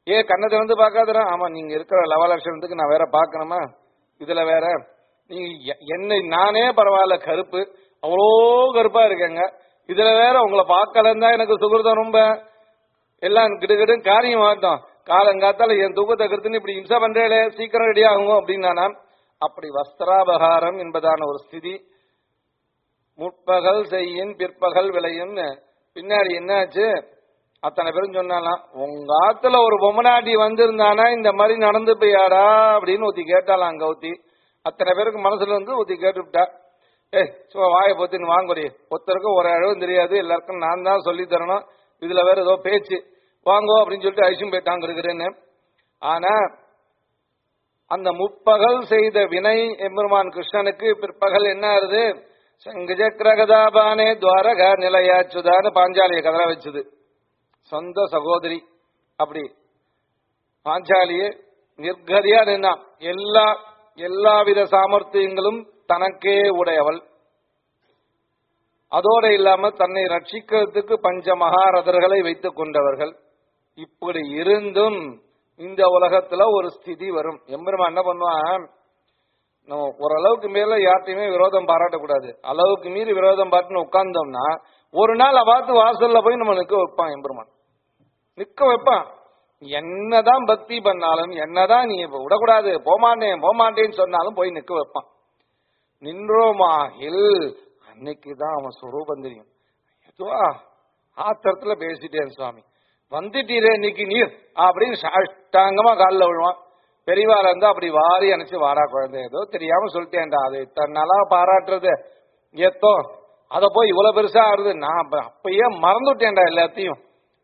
ஏ கண்ணை திறந்து பார்க்காதடா ஆமா நீங்க இருக்கிற லவலட்சணத்துக்கு நான் வேற பார்க்கணுமா இதுல வேற நீங்க எ- என்னை நானே பரவாயில்ல கருப்பு அவ்வளோ கருப்பா இருக்கேங்க இதுல வேற உங்களை பார்க்கலன்னு தான் எனக்கு சுகிருதம் ரொம்ப எல்லாம் கிடுகிடு காரியம் ஆகட்டும் காலங்காத்தால என் தூக்கத்தை கருத்துன்னு இப்படி இம்சா பண்றேளே சீக்கிரம் ரெடி ஆகும் அப்படின்னு அப்படி வஸ்திராபகாரம் என்பதான ஒரு ஸ்திதி முற்பகல் செய்யின் பிற்பகல் விளையும்னு பின்னாடி என்னாச்சு அத்தனை பேரும் சொன்னாலாம் உங்க ஆத்துல ஒரு பொம்மநாட்டி வந்திருந்தானா இந்த மாதிரி நடந்து போயாடா அப்படின்னு ஒருத்தி கேட்டாலாம் அங்க ஒருத்தி அத்தனை பேருக்கு மனசுல இருந்து ஒருத்தி கேட்டுவிட்டா ஏய் சும்மா வாயை பொத்தின்னு வாங்கொடி ஒருத்தருக்கும் ஒரு அளவும் தெரியாது எல்லாருக்கும் நான் தான் சொல்லி தரணும் இதுல வேற ஏதோ பேச்சு வாங்கோ அப்படின்னு சொல்லிட்டு ஐஷும் போயிட்டாங்க இருக்கிறேன்னு ஆனா அந்த முப்பகல் செய்த வினை எம்பெருமான் கிருஷ்ணனுக்கு பிற்பகல் என்ன ஆறுது சங்கஜக்ரகதாபானே துவாரக நிலையாச்சுதான்னு பாஞ்சாலிய கதற வச்சுது சொந்த சகோதரி அப்படி பாஞ்சாலியே நிர்கதியா நின்னான் எல்லா எல்லாவித சாமர்த்தியங்களும் தனக்கே உடையவள் அதோட இல்லாம தன்னை ரட்சிக்கிறதுக்கு பஞ்ச மகாரதர்களை வைத்துக் கொண்டவர்கள் இப்படி இருந்தும் இந்த உலகத்துல ஒரு ஸ்திதி வரும் எம்பெருமான் என்ன பண்ணுவான் நம்ம ஓரளவுக்கு மேல யார்ட்டையுமே விரோதம் பாராட்டக்கூடாது அளவுக்கு மீறி விரோதம் பாட்டுன்னு உட்கார்ந்தோம்னா ஒரு நாள் பார்த்து வாசல்ல போய் நம்ம நிக்க வைப்பான் எம்பெருமான் நிக்க வைப்பான் என்னதான் பக்தி பண்ணாலும் என்னதான் நீ இப்ப விடக்கூடாது போமாட்டேன் போமாட்டேன்னு சொன்னாலும் போய் நிக்க வைப்பான் நின்றோமாகில் அன்னைக்குதான் அவன் சுரூபம் தெரியும் எதுவா ஆத்திரத்துல பேசிட்டேன் சுவாமி வந்துட்டீரே இன்னைக்கு நீர் அப்படின்னு சாஷ்டாங்கமா காலில் விழுவான் பெரியவாள் இருந்தா அப்படி வாரி அணைச்சு வாடா குழந்தை ஏதோ தெரியாம சொல்லிட்டேன்டா அது இத்தனை நாளா பாராட்டுறது ஏத்தோ அத போய் இவ்வளவு பெருசா ஆறுது நான் அப்ப- அப்பயே மறந்துட்டேன்டா எல்லாத்தையும்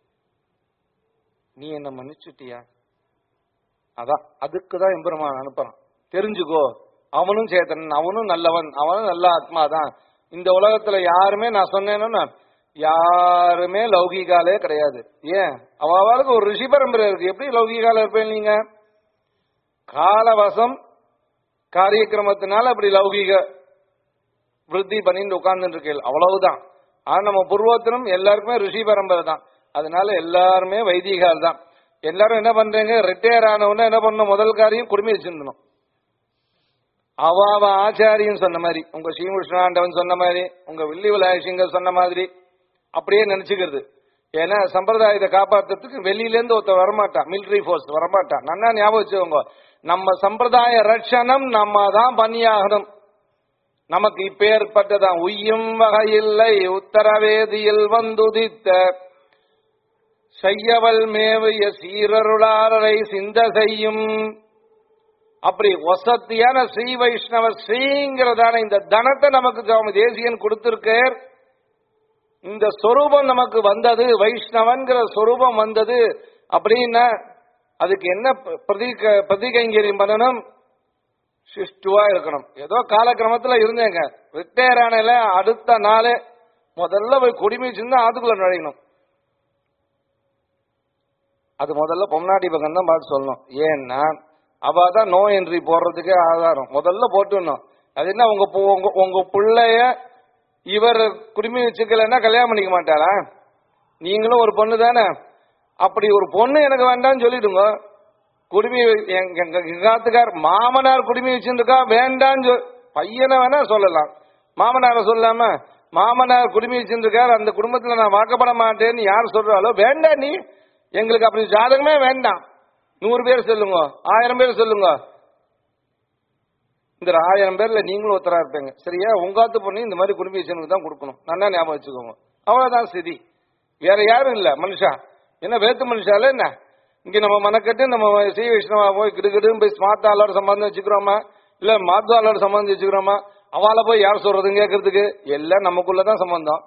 நீ என்ன மன்னிச்சுட்டியா அதான் அதுக்கு தான் எம்பெருமான் அனுப்புறான் தெரிஞ்சுக்கோ அவனும் சேத்தன் அவனும் நல்லவன் அவனும் நல்ல ஆத்மா தான் இந்த உலகத்துல யாருமே நான் சொன்னேன்னா யாருமே லௌகிகாலே கிடையாது ஏன் அவளுக்கு ஒரு ரிஷி பரம்பரை இருக்கு எப்படி லௌகிகால இருப்பேன் நீங்க காலவசம் காரியக்கிரமத்தினால அப்படி லௌகிக விருத்தி பண்ணிட்டு உட்கார்ந்துட்டு இருக்கேன் அவ்வளவுதான் ஆனா நம்ம பூர்வோத்தரம் எல்லாருக்குமே ரிஷி பரம்பரை தான் அதனால எல்லாருமே வைதிகால் தான் எல்லாரும் என்ன பண்றீங்க ரிட்டையர் ஆனவொன்னு என்ன பண்ணணும் முதல் காரியம் குடுமி வச்சிருந்தணும் அவ அவ ஆச்சாரியன் சொன்ன மாதிரி உங்க ஸ்ரீமுஷ்ணாண்டவன் சொன்ன மாதிரி உங்க வில்லி விலாயசிங்கர் சொன்ன மாதிரி அப்படியே நினைச்சுக்கிறது ஏன்னா சம்பிரதாயத்தை காப்பாத்துறதுக்கு வெளியில இருந்து ஒருத்தர் வரமாட்டான் மிலிட்டரி ஃபோர்ஸ் வரமாட்டான் நன்னா ஞாபகம் வச்சுக்கோங்க நம்ம சம்பிரதாய ரட்சணம் நம்ம தான் பண்ணியாகணும் நமக்கு இப்பேற்பட்டதான் உய்யும் வகையில்லை உத்தரவேதியில் வந்துதித்த செய்யவல் மேவிய சீரருளாரரை சிந்த செய்யும் அப்படி வசத்தியான ஸ்ரீ வைஷ்ணவ ஸ்ரீங்கிறதான இந்த தனத்தை நமக்கு சுவாமி தேசியன் கொடுத்திருக்கார் இந்த சொரூபம் நமக்கு வந்தது வைஷ்ணவன்கிற சொரூபம் வந்தது அப்படின்னா அதுக்கு என்ன பிரதீக பிரதிகைங்கரியம் பண்ணணும் சிஷ்டுவா இருக்கணும் ஏதோ காலக்கிரமத்துல இருந்தேங்க ரிட்டையர் ஆனல அடுத்த நாளே முதல்ல போய் குடிமை சின்ன ஆத்துக்குள்ள நுழையணும் அது முதல்ல பொம்னாடி பக்கம் தான் பார்த்து சொல்லணும் ஏன்னா அவ தான் நோ என்ட்ரி போடுறதுக்கே ஆதாரம் முதல்ல போட்டுடணும் அது என்ன உங்க பு- உங்க உங்க பிள்ளைய இவர் குடிமை வச்சுக்கலன்னா கல்யாணம் பண்ணிக்க மாட்டாளா நீங்களும் ஒரு பொண்ணு தானே அப்படி ஒரு பொண்ணு எனக்கு வேண்டாம்னு சொல்லிடுங்க குடுமி எங்க எங்க எங்காத்துக்கார் மாமனார் குடுமி வச்சிருக்கா வேண்டான்னு சொல் பையனை வேணா சொல்லலாம் மாமனாரை சொல்லாம மாமனார் குடுமி வச்சிருக்கார் அந்த குடும்பத்துல நான் வாக்கப்பட மாட்டேன்னு யார் சொல்றாலோ வேண்டாம் நீ எங்களுக்கு அப்படி ஜாதகமே வேண்டாம் நூறு பேர் சொல்லுங்க ஆயிரம் பேர் சொல்லுங்க இந்த ஆயிரம் பேர்ல நீங்களும் ஒருத்தரா இருப்பீங்க சரியா உங்காத்து பொண்ணு இந்த மாதிரி குடும்ப விஷயனுக்கு தான் கொடுக்கணும் நல்லா ஞாபகம் வச்சுக்கோங்க அவ்வளவுதான் ஸ்திதி வேற யாரும் இல்ல மனுஷா என்ன வேத்து மனுஷால என்ன இங்க நம்ம மனக்கட்டு நம்ம ஸ்ரீ வைஷ்ணவா போய் கிடுகிடுன்னு போய் ஸ்மார்ட் ஆளோட சம்பந்தம் வச்சுக்கிறோமா இல்ல மாத்து ஆளோட சம்பந்தம் வச்சுக்கிறோமா அவளை போய் யார் சொல்றதுன்னு கேட்கறதுக்கு எல்லாம் நமக்குள்ளதான் சம்பந்தம்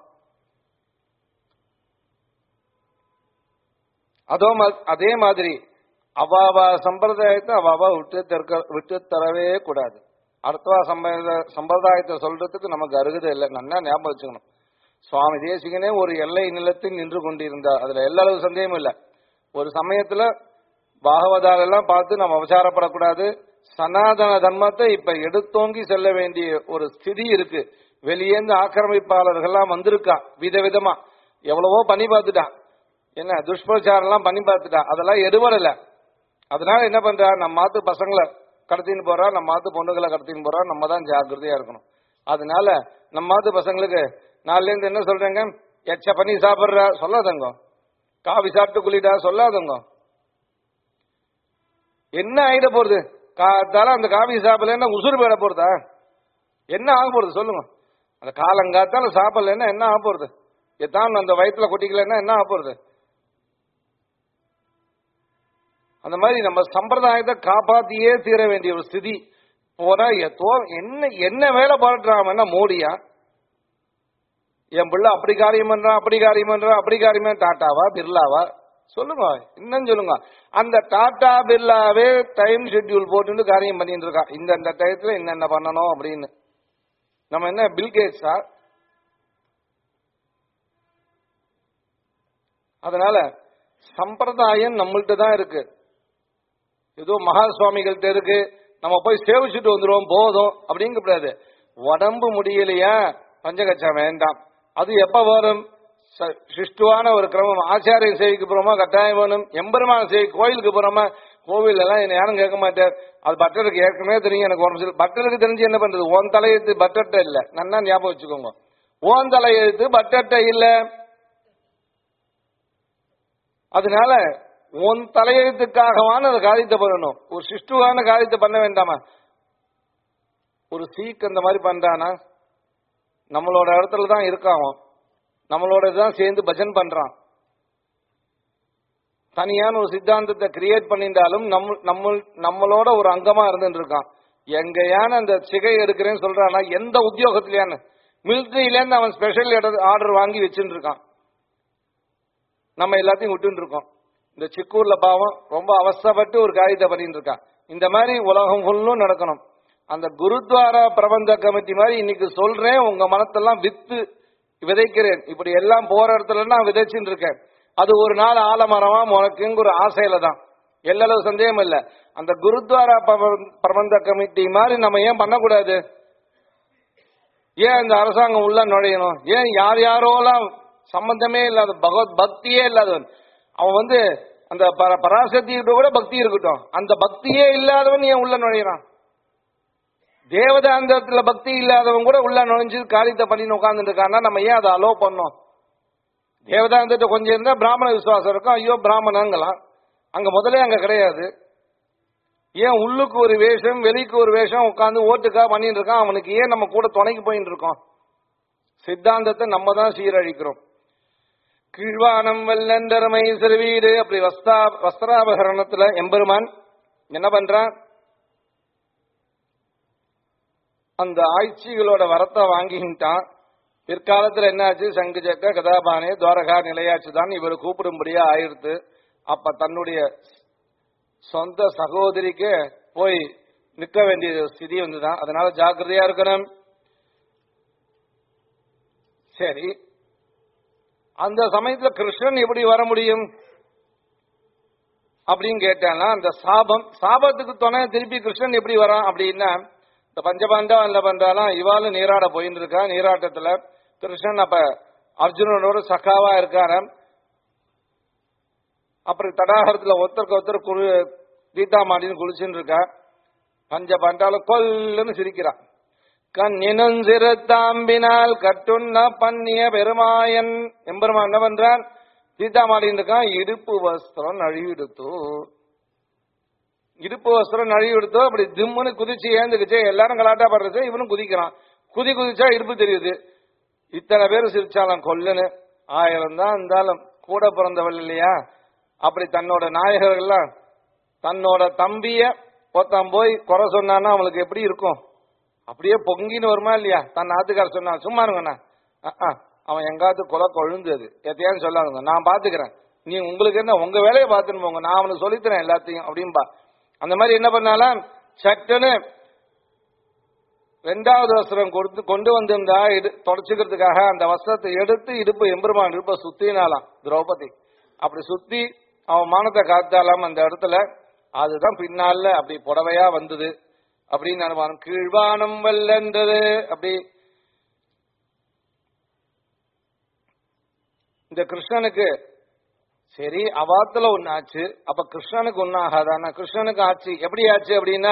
அதோ மா- அதே மாதிரி அவாவா சம்பிரதாயத்தை அவாவா விட்டு தற்க விட்டு தரவே கூடாது அடுத்தவா சம்பிரதாய சம்பிரதாயத்தை சொல்றதுக்கு நமக்கு அருகதை இல்லை நல்லா ஞாபகம் வச்சுக்கணும் சுவாமி தேசிகனே ஒரு எல்லை நிலத்தில் நின்று கொண்டிருந்தார் அதுல எல்லா அளவு சந்தேகமும் இல்லை ஒரு சமயத்துல பாகவதால் எல்லாம் பார்த்து நம்ம அவசாரப்படக்கூடாது சனாதன தர்மத்தை இப்ப எடுத்தோங்கி செல்ல வேண்டிய ஒரு ஸ்திதி இருக்கு வெளியேந்து ஆக்கிரமிப்பாளர்கள்லாம் வந்திருக்கா விதவிதமா எவ்வளவோ பண்ணி பார்த்துட்டான் என்ன துஷ்பிரச்சாரம் எல்லாம் பண்ணி பார்த்துட்டான் அதெல்லாம் எடுபடல அதனால என்ன பண்றா நம்ம மாத்து பசங்களை கடத்தின்னு போறா நம்ம மாத்து பொண்ணுகளை கடத்தின்னு போறா நம்ம தான் ஜாக்கிரதையா இருக்கணும் அதனால நம்ம மாத்து பசங்களுக்கு நாலுல இருந்து என்ன சொல்றேங்க எச்ச பண்ணி சாப்பிடுறா சொல்லாதங்க காவி சாப்பிட்டு குளிடா சொல்லாதங்க என்ன ஆயிட போறது காத்தால அந்த காவி சாப்பிடலன்னா உசுறு போயிட போறதா என்ன ஆக போறது சொல்லுங்க அந்த காலங்காத்தால சாப்பிடலன்னா என்ன ஆக போறது எத்தான் அந்த வயிற்றுல கொட்டிக்கலன்னா என்ன ஆக போறது அந்த மாதிரி நம்ம சம்பிரதாயத்தை காப்பாத்தியே தீர வேண்டிய ஒரு ஸ்திதி போனா எத்தோ என்ன என்ன வேலை பாடுறாமன்னா மோடியா என் பிள்ளை அப்படி காரியம் பண்றான் அப்படி காரியம் பண்றான் அப்படி காரியமே டாட்டாவா பிர்லாவா சொல்லுங்க என்னன்னு சொல்லுங்க அந்த டாடா பிர்லாவே டைம் ஷெட்யூல் போட்டு காரியம் பண்ணிட்டு இருக்கான் இந்த இந்த டயத்துல என்னென்ன பண்ணணும் அப்படின்னு நம்ம என்ன பில்கேட்ஸா அதனால சம்பிரதாயம் நம்மள்ட்ட தான் இருக்கு ஏதோ மகா சுவாமிகள்ட்ட இருக்கு நம்ம போய் சேவிச்சுட்டு வந்துருவோம் போதும் அப்படிங்கக்கூடாது உடம்பு முடியலையா பஞ்சகச்சம் வேண்டாம் அது எப்ப வரும் ச- சிஷ்டுவான ஒரு கிரமம் ஆச்சாரிய சேவைக்கு போறோமா கட்டாயம் வேணும் எம்பெருமான சேவை கோயிலுக்கு போறோமா கோவில் எல்லாம் என்ன யாரும் கேட்க மாட்டார் அது பட்டருக்கு ஏற்கனவே தெரியும் எனக்கு உடம்பு சரி பட்டருக்கு தெரிஞ்சு என்ன பண்றது ஓன் தலையெழுத்து பட்டர்ட்ட இல்ல நன்னா ஞாபகம் வச்சுக்கோங்க ஓன் தலையெழுத்து பட்டர்ட்ட இல்ல அதனால உன் தலையெழுத்துக்காகவான அந்த காரியத்தை பண்ணணும் ஒரு சிஷ்டுவான காரியத்தை பண்ண வேண்டாமா ஒரு சீக் அந்த மாதிரி பண்றானா நம்மளோட இடத்துல தான் இருக்கான் அவன். நம்மளோட தான் சேர்ந்து பஜன் பண்றான் தனியான ஒரு சித்தாந்தத்தை கிரியேட் பண்ணிட்டாலும் நம்ம நம்ம நம்மளோட ஒரு அங்கமா இருந்துட்டு இருக்கான் எங்கயான அந்த சிகை எடுக்கிறேன்னு சொல்றானா எந்த உத்தியோகத்திலேயான்னு மிலிட்டரியில இருந்து அவன் ஸ்பெஷல் ஆர்டர் வாங்கி வச்சுட்டு இருக்கான் நம்ம எல்லாத்தையும் விட்டுட்டு இருக்கோம் இந்த சிக்கூர்ல பாவம் ரொம்ப அவஸ்தைப்பட்டு ஒரு காரியத்தை பண்ணிட்டு இருக்கான் இந்த மாதிரி உலகம் ஃபுல்லும் நடக்கணும் அந்த குருத்வாரா பிரபந்த கமிட்டி மாதிரி இன்னைக்கு சொல்றேன் உங்க மனத்தெல்லாம் வித்து விதைக்கிறேன் இப்படி எல்லாம் போற இடத்துல நான் விதைச்சுட்டு இருக்கேன் அது ஒரு நாள் ஆலமரமா உனக்குங்க ஒரு ஆசையில தான் எல்லளவு சந்தேகம் இல்ல அந்த குருத்வாரா பிரபந்த- பிரபந்த கமிட்டி மாதிரி நம்ம ஏன் பண்ணக்கூடாது ஏன் இந்த அரசாங்கம் உள்ள நுழையணும் ஏன் யார் யாரோலாம் சம்பந்தமே இல்லாத பகவத் பக்தியே இல்லாதவன் அவன் வந்து அந்த பர- பராசக்திகிட்ட கூட பக்தி இருக்கட்டும் அந்த பக்தியே இல்லாதவன் ஏன் உள்ள நுழையிறான் தேவதாந்தத்துல பக்தி இல்லாதவன் கூட உள்ள நுழைஞ்சு காரியத்தை பண்ணி உட்கார்ந்துட்டு இருக்கான்னா நம்ம ஏன் அதை அலோ பண்ணோம் தேவதாந்தத்தை கொஞ்சம் இருந்தா பிராமண விசுவாசம் இருக்கும் ஐயோ பிராமணங்களாம் அங்க முதலே அங்க கிடையாது ஏன் உள்ளுக்கு ஒரு வேஷம் வெளிக்கு ஒரு வேஷம் உட்கார்ந்து ஓட்டுக்கா பண்ணிட்டு இருக்கான் அவனுக்கு ஏன் நம்ம கூட துணைக்கு போயிட்டு இருக்கோம் சித்தாந்தத்தை நம்ம தான் சீரழிக்கிறோம் கீழ்வானம் வல்லண்டரமை சிறுவீடு அப்படி வஸ்தா வஸ்திராபகரணத்துல எம்பெருமான் என்ன பண்றான் அந்த ஆய்ச்சிகளோட வரத்தை வாங்கிட்டான் பிற்காலத்துல என்னாச்சு சங்கு சக்க கதாபானே துவாரகா நிலையாச்சுதான் இவர் கூப்பிடும்படியா ஆயிடுத்து அப்ப தன்னுடைய சொந்த சகோதரிக்கு போய் நிற்க வேண்டிய ஸ்திதி வந்துதான் அதனால ஜாக்கிரதையா இருக்கணும் சரி அந்த சமயத்துல கிருஷ்ணன் எப்படி வர முடியும் அப்படின்னு கேட்டானா அந்த சாபம் சாபத்துக்கு துணை திருப்பி கிருஷ்ணன் எப்படி வரான் அப்படின்னா இந்த பஞ்சபாண்டா என்ன பண்றாலாம் இவாலும் நீராட போயின்னு இருக்கா நீராட்டத்துல கிருஷ்ணன் அப்ப அர்ஜுனனோட சகாவா இருக்காராம் அப்புறம் தடாகரத்துல ஒருத்தருக்கு ஒருத்தர் குழு தீதா மாடின்னு குளிச்சுன்னு இருக்கா பஞ்ச பண்டாலும் கொல்லுன்னு சிரிக்கிறான் கண்ணினும் சிறு தாம்பினால் கட்டுண்ண பண்ணிய பெருமாயன் எம்பெருமான் என்ன பண்றான் சீதா மாடின்னு இருக்கான் இடுப்பு வஸ்திரம் நழுவிடுத்து இடுப்பு வஸ்திரம் நழுவிடுத்தோ அப்படி திம்முன்னு குதிச்சு ஏந்துக்குச்சு எல்லாரும் கலாட்டா படுறது இவனும் குதிக்கிறான் குதி குதிச்சா இடுப்பு தெரியுது இத்தனை பேர் சிரிச்சாலும் கொல்லுன்னு ஆயிரம் தான் இருந்தாலும் கூட பிறந்தவள் இல்லையா அப்படி தன்னோட நாயகர்கள்லாம் தன்னோட தம்பிய ஒருத்தன் போய் குறை சொன்னான்னா அவனுக்கு எப்படி இருக்கும் அப்படியே பொங்கின்னு வருமா இல்லையா தன் ஆத்துக்கார சொன்னா சும்மா இருங்கண்ணா அஹ், அஹ், அவன் எங்காவது கொலை கொழுந்து அது எத்தையாவது சொல்லாதுங்க நான் பாத்துக்கிறேன் நீ உங்களுக்கு என்ன உங்க வேலையை பார்த்துன்னு போங்க நான் அவனுக்கு சொல்லித்தரேன் எல்லாத்தையும் அப்படின்பா அந்த மாதிரி என்ன பண்ணாலும் சட்டுன்னு ரெண்டாவது வஸ்திரம் கொடுத்து கொண்டு வந்திருந்தா இடு தொடச்சுக்கிறதுக்காக அந்த வஸ்திரத்தை எடுத்து இடுப்பு எம்பெருமான் இடுப்ப சுத்தினாலாம் திரௌபதி அப்படி சுத்தி அவன் மானத்தை காத்தாலாம் அந்த இடத்துல அதுதான் பின்னால அப்படி புடவையா வந்தது அப்படின்னு அனுமானம் கீழ்வானம் வல்லன்றது அப்படி இந்த கிருஷ்ணனுக்கு சரி அவாத்துல ஒண்ணு ஆச்சு அப்ப கிருஷ்ணனுக்கு ஒண்ணு ஆகாதானா கிருஷ்ணனுக்கு ஆச்சு எப்படி ஆச்சு அப்படின்னா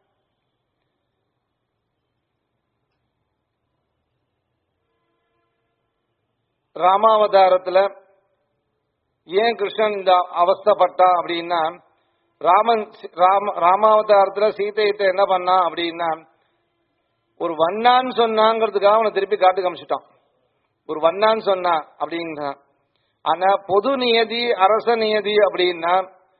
ராமாவதாரத்துல ஏன் கிருஷ்ணன் இந்த அவஸ்தைப்பட்டா அப்படின்னா ராமன் ராம ராமாவதாரத்துல சீதையிட்ட என்ன பண்ணான் அப்படின்னா ஒரு வண்ணான்னு சொன்னாங்கிறதுக்காக அவனை திருப்பி காட்டு காமிச்சிட்டான் ஒரு வண்ணான்னு சொன்னா அப்படின்னா ஆனா பொது நியதி அரச நியதி அப்படின்னா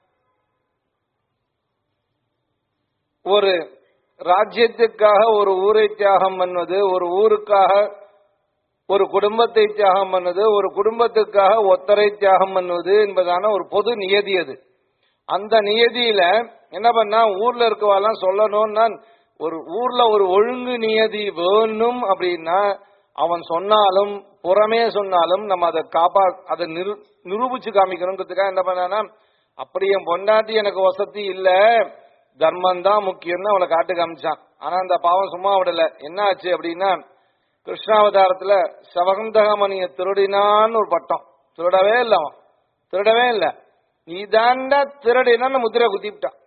ஒரு ராஜ்யத்துக்காக ஒரு ஊரை தியாகம் பண்ணுவது ஒரு ஊருக்காக ஒரு குடும்பத்தை தியாகம் பண்ணுவது ஒரு குடும்பத்துக்காக ஒத்தரை தியாகம் பண்ணுவது என்பதான ஒரு பொது நியதி அது அந்த நியதியில என்ன பண்ணா ஊர்ல இருக்கவாலாம் சொல்லணும்னா ஒரு ஊர்ல ஒரு ஒழுங்கு நியதி வேணும் அப்படின்னா அவன் சொன்னாலும் புறமே சொன்னாலும் நம்ம அதை காப்பா அதை நிரு நிரூபிச்சு காமிக்கணுங்கிறதுக்காக என்ன பண்ணானா அப்படி என் பொண்டாட்டி எனக்கு வசதி இல்ல தர்மம் தான் முக்கியம்னு அவளை காட்டு காமிச்சான் ஆனா அந்த பாவம் சும்மா விடல என்ன ஆச்சு அப்படின்னா கிருஷ்ணாவதாரத்துல சவகந்தகமணிய திருடினான்னு ஒரு பட்டம் திருடவே இல்லை அவன் திருடவே இல்லை நீ தாண்டா திருடினான்னு முத்திரை குத்திவிட்டான்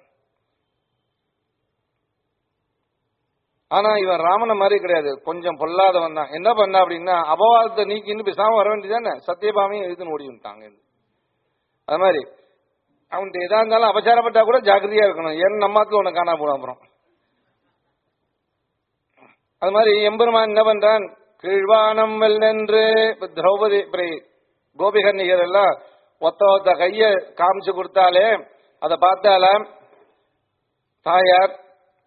ஆனா இவன் ராமன மாதிரி கிடையாது கொஞ்சம் பொல்லாதவன் தான் என்ன பண்ண அப்படின்னா அபவாதத்தை நீக்கின்னு பேசாம வர வேண்டியதானே சத்தியபாமையும் எழுதுன்னு ஓடி வந்துட்டாங்க அது மாதிரி அவன்கிட்ட எதா இருந்தாலும் அபச்சாரப்பட்டா கூட ஜாக்கிரதையா இருக்கணும் ஏன்னு நம்மாத்துல உனக்கு காணா போடும் அப்புறம் அது மாதிரி எம்பெருமான் என்ன பண்றான் கீழ்வானம் வெல்லென்று இப்ப திரௌபதி இப்படி கோபிகர்ணிகர் எல்லாம் ஒத்த ஒத்த கைய காமிச்சு கொடுத்தாலே அதை பார்த்தால தாயார்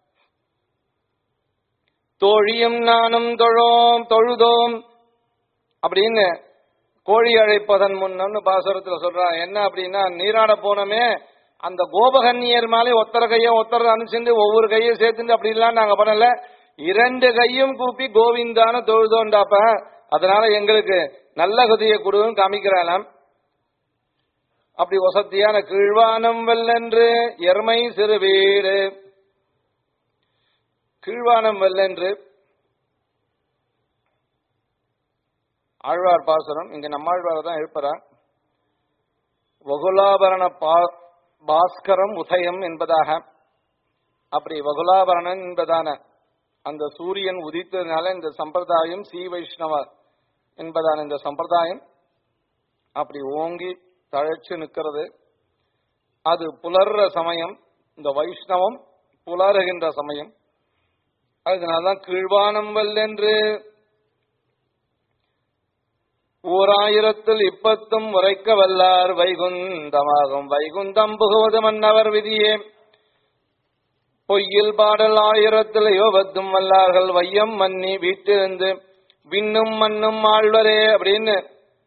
தோழியும் நானும் தொழோம் தொழுதோம் அப்படின்னு கோழி அழைப்பதன் முன்னு பாசுரத்துல சொல்றான் என்ன அப்படின்னா நீராட போனோமே அந்த கோபகன்னியர் மேலே ஒத்தர கைய ஒத்தர அனுப்பிச்சுட்டு ஒவ்வொரு கையும் சேர்த்துட்டு அப்படிலாம் நாங்க பண்ணல இரண்டு கையும் கூப்பி கோவிந்தான தொழுதோண்டாப்ப அதனால எங்களுக்கு நல்ல கதியை கொடுன்னு காமிக்கிறாளாம் அப்படி வசத்தியான கீழ்வானம் வெல்லென்று எருமை சிறு வீடு கீழ்வானம் வெல்லென்று ஆழ்வார் பாசுரம் இங்க நம்மாழ்வார் தான் எழுப்புறார் வகுலாபரண பா- பாஸ்கரம் உதயம் என்பதாக அப்படி வகுலாபரணன் என்பதான அந்த சூரியன் உதித்ததுனால இந்த சம்பிரதாயம் ஸ்ரீ வைஷ்ணவ என்பதான இந்த சம்பிரதாயம் அப்படி ஓங்கி தழைச்சு நிற்கிறது அது புலர்ற சமயம் இந்த வைஷ்ணவம் புலருகின்ற சமயம் அதனால்தான் கீழ்வானம் வல்லென்று ஓராயிரத்தில் இப்பத்தும் உரைக்க வல்லார் வைகுந்தமாகும் வைகுந்தம் புகுவது மன்னவர் விதியே பொய்யில் பாடல் ஆயிரத்தில் யோபத்தும் வல்லார்கள் வையம் மன்னி வீட்டிலிருந்து விண்ணும் மண்ணும் ஆழ்வரே அப்படின்னு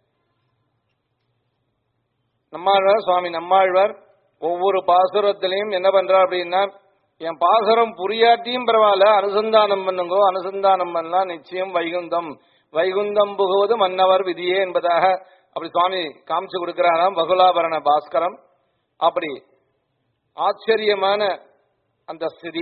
நம்மாழ்வார் சுவாமி நம்மாழ்வார் ஒவ்வொரு பாசுரத்திலையும் என்ன பண்றார் அப்படின்னா என் பாசுரம் புரியாட்டியும் பரவாயில்ல அனுசந்தானம் பண்ணுங்கோ அனுசந்தானம் பண்ணலாம் நிச்சயம் வைகுந்தம் வைகுந்தம் புகுவது மன்னவர் விதியே என்பதாக அப்படி சுவாமி காமிச்சு கொடுக்கிறாராம் பகுலாபரண பாஸ்கரம் அப்படி ஆச்சரியமான அந்த ஸ்திதி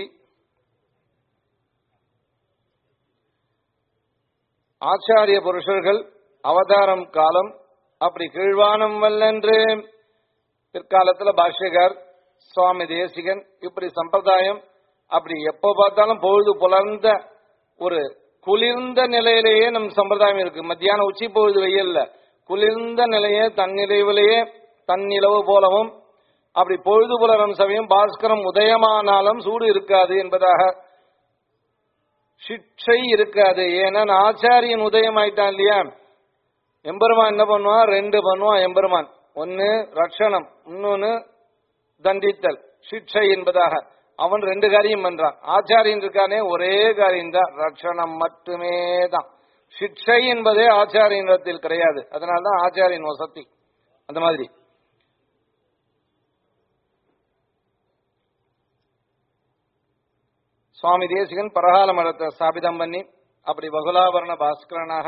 ஆச்சாரிய புருஷர்கள் அவதாரம் காலம் அப்படி கீழ்வானம் வல்லென்று பிற்காலத்துல பாஷ்யகர் சுவாமி தேசிகன் இப்படி சம்பிரதாயம் அப்படி எப்ப பார்த்தாலும் பொழுது புலர்ந்த ஒரு குளிர்ந்த நிலையிலேயே நம் சம்பிரதாயம் இருக்கு மத்தியானம் உச்சி பொழுது வெயில்ல குளிர்ந்த நிலையே தன்னிலைவிலேயே தன்னிலவு போலவும் அப்படி பொழுது புலரும் சமயம் பாஸ்கரம் உதயமானாலும் சூடு இருக்காது என்பதாக சிக்ஷை இருக்காது ஏன்னா ஆச்சாரியன் உதயம் ஆயிட்டான் இல்லையா எம்பெருமான் என்ன பண்ணுவான் ரெண்டு பண்ணுவான் எம்பெருமான் ஒன்னு ரட்சணம் இன்னொன்னு தண்டித்தல் சிக்ஷை என்பதாக அவன் ரெண்டு காரியம் பண்றான் ஆச்சாரியன் இருக்கானே ஒரே காரியம் தான் ரட்சணம் மட்டுமே தான் சிக்ஷை என்பதே ஆச்சாரியனிடத்தில் கிடையாது அதனால்தான் ஆச்சாரியன் வசதி அந்த மாதிரி சுவாமி தேசிகன் பரகால மரத்தை ஸ்தாபிதம் பண்ணி அப்படி பகுலாபரண பாஸ்கரனாக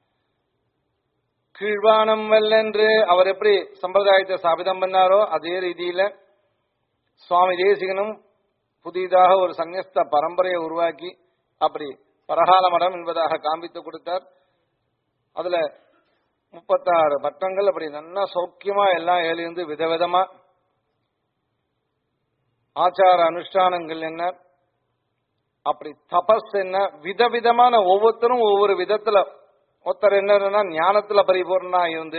கீழ்வானம் வெல்லென்று அவர் எப்படி சம்பிரதாயத்தை ஸ்தாபிதம் பண்ணாரோ அதே ரீதியில சுவாமி தேசிகனும் புதிதாக ஒரு சந்நியஸ்த பரம்பரையை உருவாக்கி அப்படி பரகால மடம் என்பதாக காண்பித்து கொடுத்தார் அதுல முப்பத்தாறு பட்டங்கள் அப்படி நல்லா சௌக்கியமா எல்லாம் எழுந்து விதவிதமா ஆச்சார அனுஷ்டானங்கள் என்ன அப்படி தபஸ் என்ன விதவிதமான ஒவ்வொருத்தரும் ஒவ்வொரு விதத்துல ஒருத்தர் என்னன்னா ஞானத்துல பரிபூர்ணா இருந்து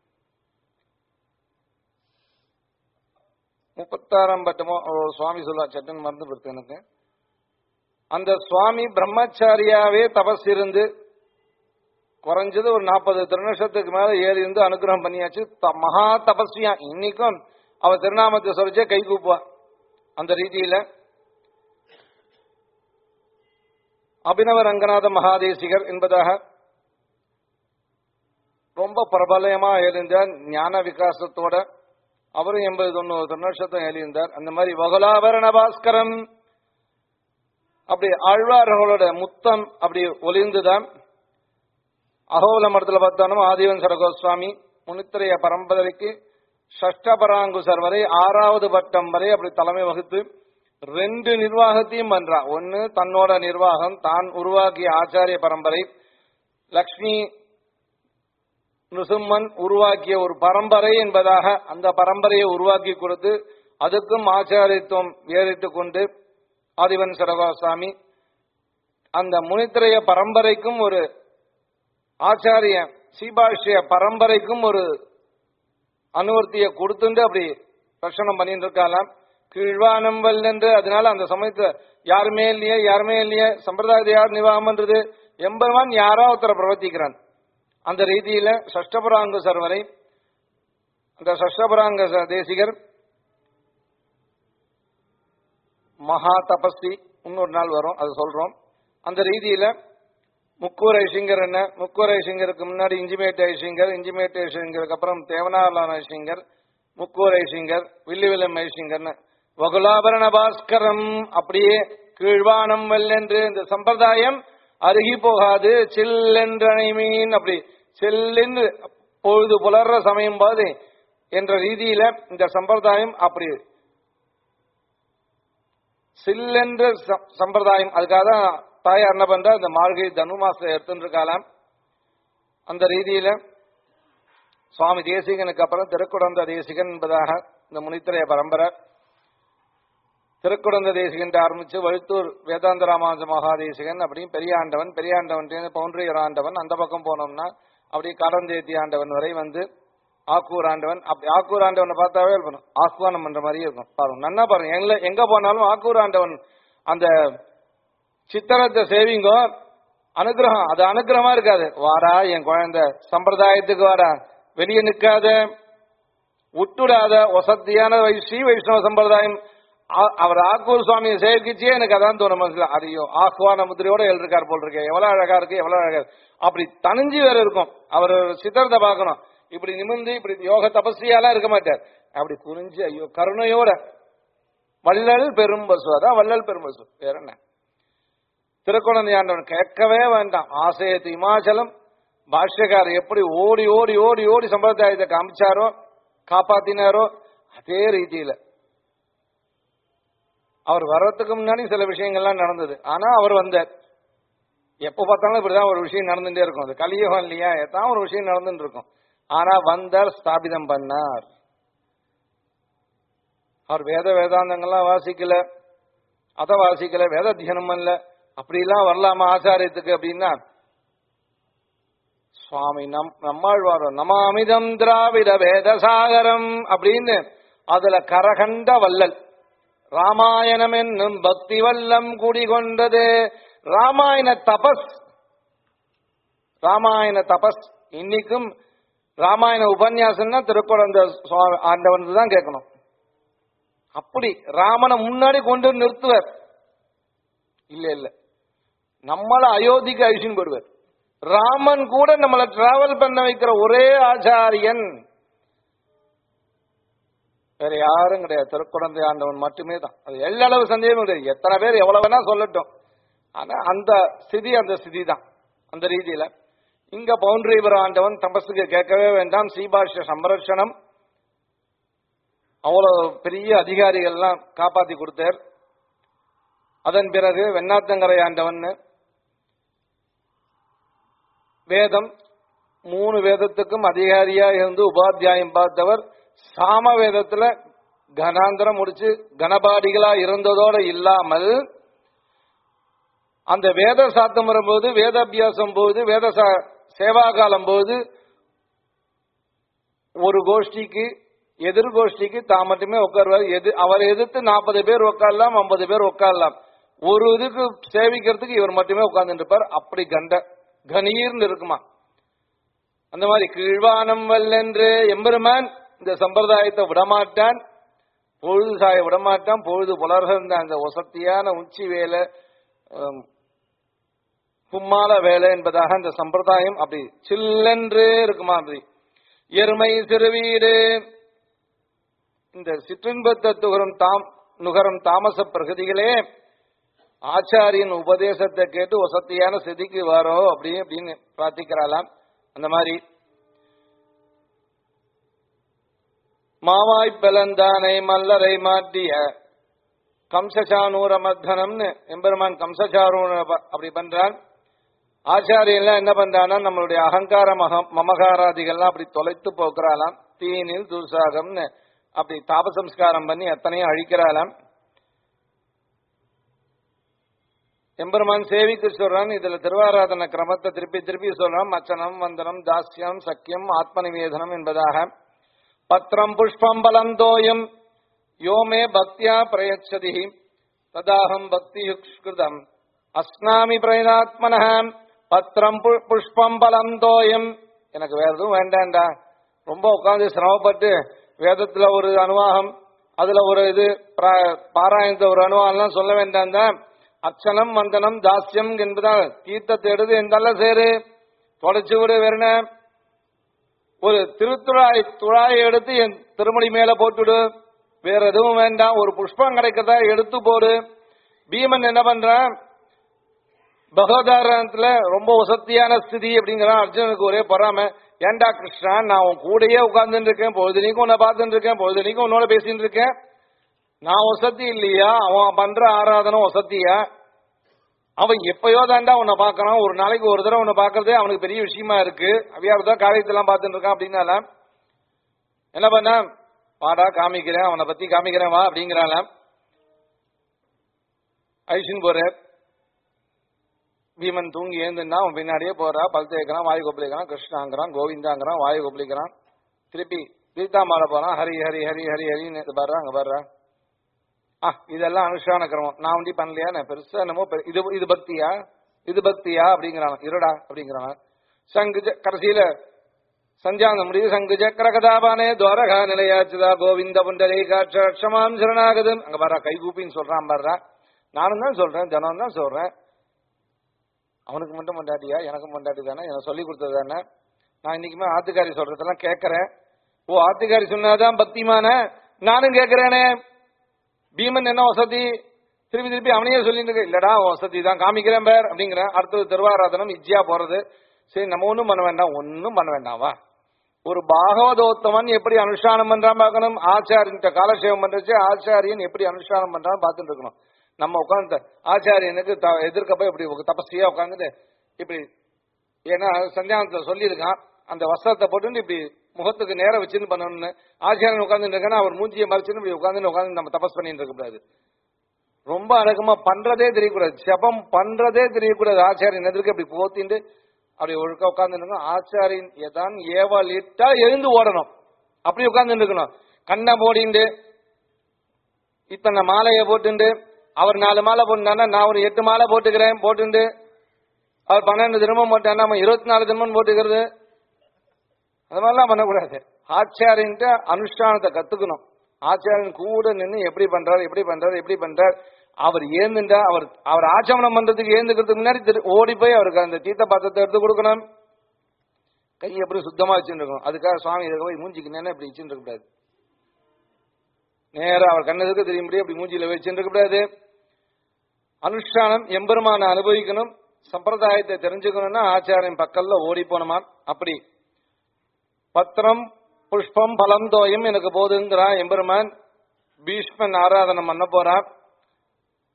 முப்பத்தாறாம் பட்டமோ ஓ, சுவாமி சொல்லுவா சட்டன் மறந்து போயிடுத்து எனக்கு அந்த சுவாமி பிரம்மச்சாரியாவே தபஸ் இருந்து குறைஞ்சது ஒரு நாற்பது திருநட்சத்துக்கு மேல ஏறி இருந்து அனுகிரகம் பண்ணியாச்சு த- மகா தபஸ்வியா இன்னைக்கும் அவ திருநாமத்தை சொல்லிச்சே கை கூப்புவா அந்த ரீதியில அபினவ ரங்கநாத மகாதேசிகர் என்பதாக ரொம்ப பிரபலயமா எழுந்தார் ஞான விகாசத்தோட அவரும் எண்பது தொண்ணூறு திருநட்சத்திரம் எழுந்தார் அந்த மாதிரி வகுலாபரண பாஸ்கரம் அப்படி ஆழ்வார்களோட முத்தம் அப்படி ஒளிந்துதான் அகோல மடத்துல பார்த்தாலும் ஆதிவன் சரகோஸ்வாமி முனித்திரைய பரம்பரைக்கு ஷஷ்டபராங்குசர் வரை ஆறாவது பட்டம் வரை அப்படி தலைமை வகுத்து ரெண்டு நிர்வாகத்தையும் பண்றா ஒன்னு தன்னோட நிர்வாகம் தான் உருவாக்கிய ஆச்சாரிய பரம்பரை லக்ஷ்மி நிருசிம்மன் உருவாக்கிய ஒரு பரம்பரை என்பதாக அந்த பரம்பரையை உருவாக்கி கொடுத்து அதுக்கும் ஆச்சாரியத்துவம் ஏறிட்டுக் கொண்டு ஆதிவன் சரகோஸ்வாமி அந்த முனித்திரைய பரம்பரைக்கும் ஒரு ஆச்சாரிய சீபாஷ்ய பரம்பரைக்கும் ஒரு அனுவர்த்தியை கொடுத்துட்டு அப்படி ரஷணம் பண்ணிட்டு இருக்கலாம் கீழ்வானம் வல்லென்று அதனால அந்த சமயத்துல யாருமே இல்லையே யாருமே இல்லையே சம்பிரதாயத்தை யார் நிர்வாகம் பண்றது எம்பெருமான் யாரோ ஒருத்தரை பிரவர்த்திக்கிறான் அந்த ரீதியில சஷ்டபுராங்க சர்வரை அந்த சஷ்டபுராங்க ச- தேசிகர் மகா தபஸ்வி இன்னொரு நாள் வரும் அது சொல்றோம் அந்த ரீதியில முக்கூர் ஐசிங்கர் என்ன முக்கூர் ஐசிங்கருக்கு முன்னாடி இஞ்சிமேட் ஐசிங்கர் இஞ்சிமேட் ஐசிங்கருக்கு அப்புறம் தேவனாலான ஐசிங்கர் முக்கூர் ஐசிங்கர் வில்லுவிலம் ஐசிங்கர்னு வகுலாபரண பாஸ்கரம் அப்படியே கீழ்வானம் வெல்லென்று இந்த சம்பிரதாயம் அருகி போகாது சில்லென்றனை மீன் அப்படி செல்லென்று பொழுது புலர்ற சமயம் போது என்ற ரீதியில இந்த சம்பிரதாயம் அப்படி சில்லென்ற ச- சம்பிரதாயம் அதுக்காக தான் தாயார் என்ன பண்றா இந்த மார்கழி தனு மாசத்தை எடுத்துட்டு இருக்காளாம் அந்த ரீதியில சுவாமி தேசிகனுக்கு அப்புறம் திருக்குடந்த தேசிகன் என்பதாக இந்த முனித்திரைய பரம்பரை திருக்குடந்த தேசிகன் ஆரம்பிச்சு வழுத்தூர் வேதாந்த ராமானுஜ மகாதேசிகன் அப்படியும் பெரியாண்டவன் பெரியாண்டவன் பவுண்டரியர் ஆண்டவன் அந்த பக்கம் போனோம்னா அப்படியே கடந்தேத்தி ஆண்டவன் வரை வந்து ஆக்கூர் ஆண்டவன் அப்படி ஆக்கூர் ஆண்டவனை பார்த்தாவே இருக்கணும் ஆக்குவானம் பண்ற மாதிரியே இருக்கும் பாருங்க நன்னா பாருங்க எங்க எங்க போனாலும் ஆக்கூர் ஆண்டவன் அந்த சித்திரத்தை சேவிங்கோ அனுகிரகம் அது அனுகிரகமா இருக்காது வாடா என் குழந்தை சம்பிரதாயத்துக்கு வாடா வெளியே நிக்காத விட்டுடாத வசதியான வை- ஸ்ரீ வைஷ்ணவ சம்பிரதாயம் ஆ- அவர் ஆக்கூர் சுவாமியை சேவிக்கிச்சே எனக்கு அதான் தோணும் மனசுல அதையோ ஆஹ்வான முதிரையோட எழுதிருக்கார் போல் இருக்கு எவ்வளவு அழகா இருக்கு எவ்வளவு அழகா இருக்கு அப்படி தனிஞ்சு வேற இருக்கும் அவர் சித்திரத்தை பார்க்கணும் இப்படி நிமிர்ந்து இப்படி யோக தபஸ்வியாலாம் இருக்க மாட்டார் அப்படி குறிஞ்சு ஐயோ கருணையோட வள்ளல் பெரும்பசு அதான் வள்ளல் பெரும்பசு வேற என்ன திருக்குழந்தை ஆண்டவன் கேட்கவே வேண்டாம் ஆசையத்து இமாச்சலம் பாஷ்யக்காரர் எப்படி ஓடி ஓடி ஓடி ஓடி சம்பிரதாயத்தை காமிச்சாரோ காப்பாத்தினாரோ அதே ரீதியில அவர் வர்றதுக்கு முன்னாடி சில விஷயங்கள்லாம் நடந்தது ஆனா அவர் வந்தார் எப்ப பார்த்தாலும் இப்படிதான் ஒரு விஷயம் நடந்துட்டே இருக்கும் அது கலியுகம் இல்லையா எதான் ஒரு விஷயம் நடந்துட்டு இருக்கும் ஆனா வந்தார் ஸ்தாபிதம் பண்ணார் அவர் வேத வேதாந்தங்கள்லாம் வாசிக்கல அத வாசிக்கல வேத தியானம் பண்ணல அப்படிலாம் வரலாமா ஆச்சாரியத்துக்கு அப்படின்னா சுவாமி நம் நம்மாழ்வாரோ நமாமிதம் திராவிட வேதசாகரம் அப்படின்னு அதுல கரகண்ட வள்ளல் ராமாயணம் என்னும் பக்தி வல்லம் குடிகொண்டது ராமாயண தபஸ் ராமாயண தபஸ் இன்னைக்கும் ராமாயண உபன்யாசம்னா திருக்குழந்த சுவா- ஆண்டவன் தான் கேட்கணும் அப்படி ராமனை முன்னாடி கொண்டு வந்து நிறுத்துவார் இல்ல இல்ல நம்மள அயோத்திக்கு அழிச்சுன்னு போடுவார் ராமன் கூட நம்மளை டிராவல் பண்ண வைக்கிற ஒரே ஆச்சாரியன் வேற யாரும் கிடையாது திருக்குழந்தை ஆண்டவன் மட்டுமே தான் அது எல்லளவு சந்தேகமும் கிடையாது எத்தனை பேர் எவ்வளவு வேணா சொல்லட்டும் ஆனா அந்த ஸ்திதி அந்த ஸ்திதி தான் அந்த ரீதியில இங்க பவுண்டரிபுர ஆண்டவன் தபஸுக்கு கேட்கவே வேண்டாம் சீபாஷ்ய சம்ரட்சணம் அவ்வளவு பெரிய அதிகாரிகள்லாம் காப்பாத்தி கொடுத்தார் அதன் பிறகு வெண்ணாத்தங்கரை ஆண்டவன் வேதம் மூணு வேதத்துக்கும் அதிகாரியா இருந்து உபாத்தியாயம் பார்த்தவர் சாம வேதத்துல கனாந்திரம் முடிச்சு கனபாடிகளா இருந்ததோட இல்லாமல் அந்த வேத சாத்தம் வரும்போது வேதாபியாசம் போது வேத சா- சேவா காலம் போது ஒரு கோஷ்டிக்கு எதிர் கோஷ்டிக்கு தான் மட்டுமே உட்காருவார் எது அவரை எதிர்த்து நாற்பது பேர் உட்காரலாம் ஐம்பது பேர் உட்காரலாம் ஒரு இதுக்கு சேவிக்கிறதுக்கு இவர் மட்டுமே உட்கார்ந்துட்டு இருப்பார் அப்படி கண்ட கணீர்னு இருக்குமா அந்த மாதிரி கீழ்வானம் வல்லென்று எம்பெருமான் இந்த சம்பிரதாயத்தை விடமாட்டான் பொழுது சாய விடமாட்டான் பொழுது புலர்ந்த அந்த ஒசத்தியான உச்சி வேலை ஆம், கும்மால வேலை என்பதாக அந்த சம்பிரதாயம் அப்படி சில்லென்றே இருக்குமா அப்படி எருமை சிறுவீடு இந்த சிற்றின்பத்தை துகரும் தாம் நுகரும் தாமச பிரகதிகளே ஆச்சாரியன் உபதேசத்தை கேட்டு வசத்தியான சிதிக்கு வாரோ அப்படி அப்படின்னு பிரார்த்திக்கிறாளாம் அந்த மாதிரி மாவாய் பிளந்தானை மல்லரை மாட்டிய கம்சசானூர மர்தனம்னு எம்பெருமான் கம்சசாரூர அப்படி பண்றான் ஆச்சாரியன்லாம் என்ன பண்றான்னா நம்மளுடைய அகங்கார மகம் மமகாராதிகள்லாம் அப்படி தொலைத்து போக்குறாளாம் தீனில் துர்சாகம்னு அப்படி தாபசம்ஸ்காரம் பண்ணி எத்தனையும் அழிக்கிறாளாம் எம்பெருமான் சேவிக்கு சொல்றான் இதுல திருவாராதன கிரமத்தை திருப்பி திருப்பி சொல்றான் மச்சனம் வந்தனம் தாஸ்யம் சக்கியம் ஆத்ம நிவேதனம் என்பதாக பத்திரம் புஷ்பம் பலம் தோயம் யோமே பக்தியா பிரயச்சதி ததாகம் பக்தி யுக்ஸ்கிருதம் அஸ்னாமி பிரயதாத்மன பத்திரம் பு- புஷ்பம் பலம் தோயம் எனக்கு வேற எதுவும் வேண்டாம்டா ரொம்ப உட்கார்ந்து சிரமப்பட்டு வேதத்துல ஒரு அனுவாகம் அதுல ஒரு இது பிரா- பாராயணத்துல ஒரு அனுவாகம்லாம் சொல்ல வேண்டாம் தான் அர்ச்சனம் வந்தனம் தாஸ்யம் என்பதால் தீர்த்தத்தை எடுத்து எந்தல்ல சேரு தொடச்சு விடு வெறுன ஒரு திருத்துழாய் துழாயை எடுத்து என் திருமணி மேல போட்டுடு வேற எதுவும் வேண்டாம் ஒரு புஷ்பம் கிடைக்கிறதா எடுத்து போடு பீமன் என்ன பண்றான் பகவதாரணத்துல ரொம்ப வசத்தியான ஸ்திதி அப்படிங்கிறான் அர்ஜுனனுக்கு ஒரே பொறாம ஏன்டா கிருஷ்ணா நான் உன் கூடயே உட்கார்ந்துட்டு இருக்கேன் பொழுதுனைக்கும் உன்னை பார்த்துட்டு இருக்கேன் பொழுதுனைக்கும் உன்னோட பேசிட்டு இருக்கேன் நான் வசதி இல்லையா அவன் பண்ற ஆராதனை வசதியா அவன் எப்பயோ தாண்டா உன்னை பார்க்கறான் ஒரு நாளைக்கு ஒரு தடவை உன்னை பார்க்கறதே அவனுக்கு பெரிய விஷயமா இருக்கு அவியார் தான் காரியத்தெல்லாம் பார்த்துட்டு இருக்கான் அப்படின்னால என்ன பண்ண வாடா காமிக்கிறேன் அவனை பத்தி காமிக்கிறேன் வா அப்படிங்கிறான் ஐஷன் போறார் பீமன் தூங்கி ஏந்துன்னா அவன் பின்னாடியே போறா பல் தேய்க்கிறான் வாயு கொப்பளிக்கிறான் கிருஷ்ணாங்கிறான் கோவிந்தாங்கிறான் வாயு கொப்பளிக்கிறான் திருப்பி தீர்த்தாமால போறான் ஹரி ஹரி ஹரி ஹரி ஹரின்னு இது பாரு அங்க பாரு ஆ இதெல்லாம் அனுஷ்டான கிரமம் நான் வண்டி பண்ணலையா நான் பெருசா என்னமோ பெரு- இது இது பக்தியா இது பக்தியா அப்படிங்கிறான் இருடா அப்படிங்கிறான் சங்கு ஜ- கடைசியில சஞ்சானம் முடிவு சங்கு சக்கர கதாபானே துவாரகா நிலையாச்சுதா கோவிந்த புண்டரை காட்சமாம் சரணாகதம் அங்க பாரா கைகூப்பின்னு சொல்றான் பாருடா நானும் தான் சொல்றேன் ஜனம் தான் சொல்றேன் அவனுக்கு மட்டும் பொண்டாட்டியா எனக்கும் பொண்டாட்டி தானே எனக்கு சொல்லி கொடுத்தது தானே நான் இன்னைக்குமே ஆத்துக்காரி சொல்றதெல்லாம் கேட்கறேன் ஓ ஆத்துக்காரி சொன்னாதான் பக்திமான நானும் கேட்கிறேனே பீமன் என்ன வசதி திருப்பி திருப்பி அவனையே சொல்லிட்டு இருக்க இல்லடா அவன் வசதி தான் காமிக்கிறேன் பேர் அப்படிங்கிறேன் அடுத்தது திருவாராதனம் இஜ்ஜியா போறது சரி நம்ம ஒண்ணும் பண்ண வேண்டாம் ஒன்னும் பண்ண வேண்டாம் வா ஒரு பாகவதோத்தமன் எப்படி அனுஷ்டானம் பண்றான் பார்க்கணும் ஆச்சாரியன்ட்ட காலக்ஷேபம் பண்றச்சு ஆச்சாரியன் எப்படி அனுஷ்டானம் பண்றான்னு பார்த்துட்டு இருக்கணும் நம்ம உட்காந்து ஆச்சாரியனுக்கு த- எதிர்க்க போய் இப்படி ஒரு தபஸ்தியா உட்காந்துட்டு இப்படி ஏன்னா சந்தியானத்துல சொல்லியிருக்கான் அந்த வஸ்திரத்தை போட்டு இப்படி முகத்துக்கு நேரம் வச்சுன்னு பண்ணணும்னு ஆச்சாரியன் உட்காந்துட்டு இருக்கேன்னா அவர் மூஞ்சியை மறைச்சுன்னு இப்படி உட்காந்து உட்காந்து நம்ம தபஸ் பண்ணிட்டு இருக்கக்கூடாது ரொம்ப அடக்கமா பண்றதே தெரியக்கூடாது ஜபம் பண்றதே தெரியக்கூடாது ஆச்சாரியன் எதிர்க்க இப்படி போத்திண்டு அப்படி ஒழுக்கா உட்கார்ந்து ஆச்சாரியன் எதான் ஏவல் இட்டா எழுந்து ஓடணும் அப்படி உட்கார்ந்து இருக்கணும் கண்ணை போடிண்டு இத்தனை மாலையை போட்டுண்டு அவர் நாலு மாலை போட்டுனா நான் ஒரு எட்டு மாலை போட்டுக்கிறேன் போட்டுண்டு அவர் பன்னெண்டு தினமும் போட்டான்னா நம்ம இருபத்தி நாலு தினமும் போட்டுக்கிறது அது மாதிரிலாம் பண்ணக்கூடாது ஆச்சாரியன்ட்ட அனுஷ்டானத்தை கத்துக்கணும் ஆச்சாரியன் கூட நின்று எப்படி பண்றாரு எப்படி பண்றாரு எப்படி பண்றாரு அவர் ஏந்துண்டா அவர் அவர் ஆச்சமனம் பண்றதுக்கு ஏந்துக்கிறதுக்கு முன்னாடி திரு- ஓடி போய் அவருக்கு அந்த தீர்த்த பாத்திரத்தை எடுத்து கொடுக்கணும் கை எப்படி சுத்தமா வச்சுட்டு இருக்கணும் அதுக்காக சுவாமி இதுக்கு போய் மூஞ்சிக்கு நேரம் இப்படி வச்சுட்டு இருக்க கூடாது நேரா அவர் கண்ணதுக்கு தெரியும்படி அப்படி மூஞ்சில வச்சுட்டு இருக்க கூடாது அனுஷ்டானம் எம்பெருமான அனுபவிக்கணும் சம்பிரதாயத்தை தெரிஞ்சுக்கணும்னா ஆச்சாரியன் பக்கல்ல ஓடி போனமா அப்படி பத்திரம் புஷ்பம் பலம் தோயம் எனக்கு போதுங்கிறான் எம்பெருமான் பீஷ்மன் ஆராதனம் பண்ண போறான்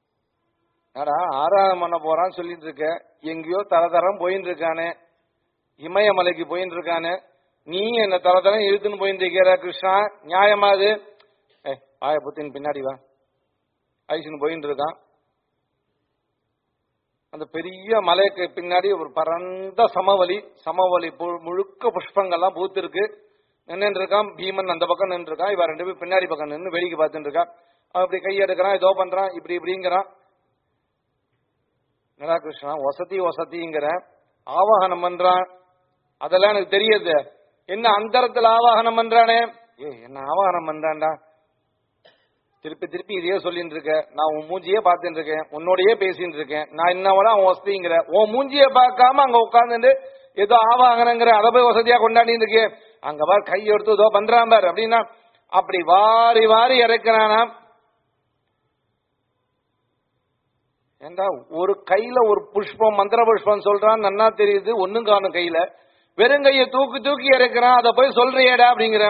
ஏடா ஆராதனை பண்ண போறான்னு சொல்லிட்டு இருக்க எங்கேயோ தர தரம் போயின்னு இருக்கானே இமயமலைக்கு போயின்னு இருக்கானு நீ என்ன தர தரம் இழுத்துன்னு போயிட்டு இருக்கிற கிருஷ்ணா நியாயமா அது ஏ ஆய புத்தின் பின்னாடி வா ஐசுன்னு போயிட்டு இருக்கான் அந்த பெரிய மலைக்கு பின்னாடி ஒரு பரந்த சமவெளி சமவெளி பு- முழுக்க புஷ்பங்கள்லாம் பூத்திருக்கு நின்று இருக்கான் பீமன் அந்த பக்கம் நின்று இருக்கான் இவன் ரெண்டு பேரும் பின்னாடி பக்கம் நின்று வேடிக்கை பார்த்துட்டு இருக்கான் அவன் இப்படி கை எடுக்கிறான் ஏதோ பண்றான் இப்படி இப்படிங்கிறான் நடா கிருஷ்ணா வசதி வசதிங்கிற ஆவாகனம் பண்றான் அதெல்லாம் எனக்கு தெரியுது என்ன அந்தரத்துல ஆவாகனம் பண்றானே ஏ என்ன ஆவாகனம் பண்றான்டா திருப்பி திருப்பி இதையே சொல்லிட்டு இருக்க நான் உன் மூஞ்சியே பார்த்துட்டு இருக்கேன் உன்னோடயே பேசிட்டு இருக்கேன் நான் என்னவோட அவன் வசதிங்கிற உன் மூஞ்சிய பார்க்காம அங்க உட்கார்ந்துட்டு ஏதோ ஆவாகனங்கிற அதை போய் வசதியா கொண்டாடிட்டு இருக்கே அங்க பார் கை எடுத்து ஏதோ பண்றான் பார் அப்படின்னா அப்படி வாரி வாரி இறக்குறானா ஏண்டா ஒரு கையில ஒரு புஷ்பம் மந்திர புஷ்பம் சொல்றான் நன்னா தெரியுது ஒண்ணும் காணும் கையில வெறும் கையை தூக்கி தூக்கி இறக்குறான் அதை போய் சொல்றியேடா அப்படிங்கிற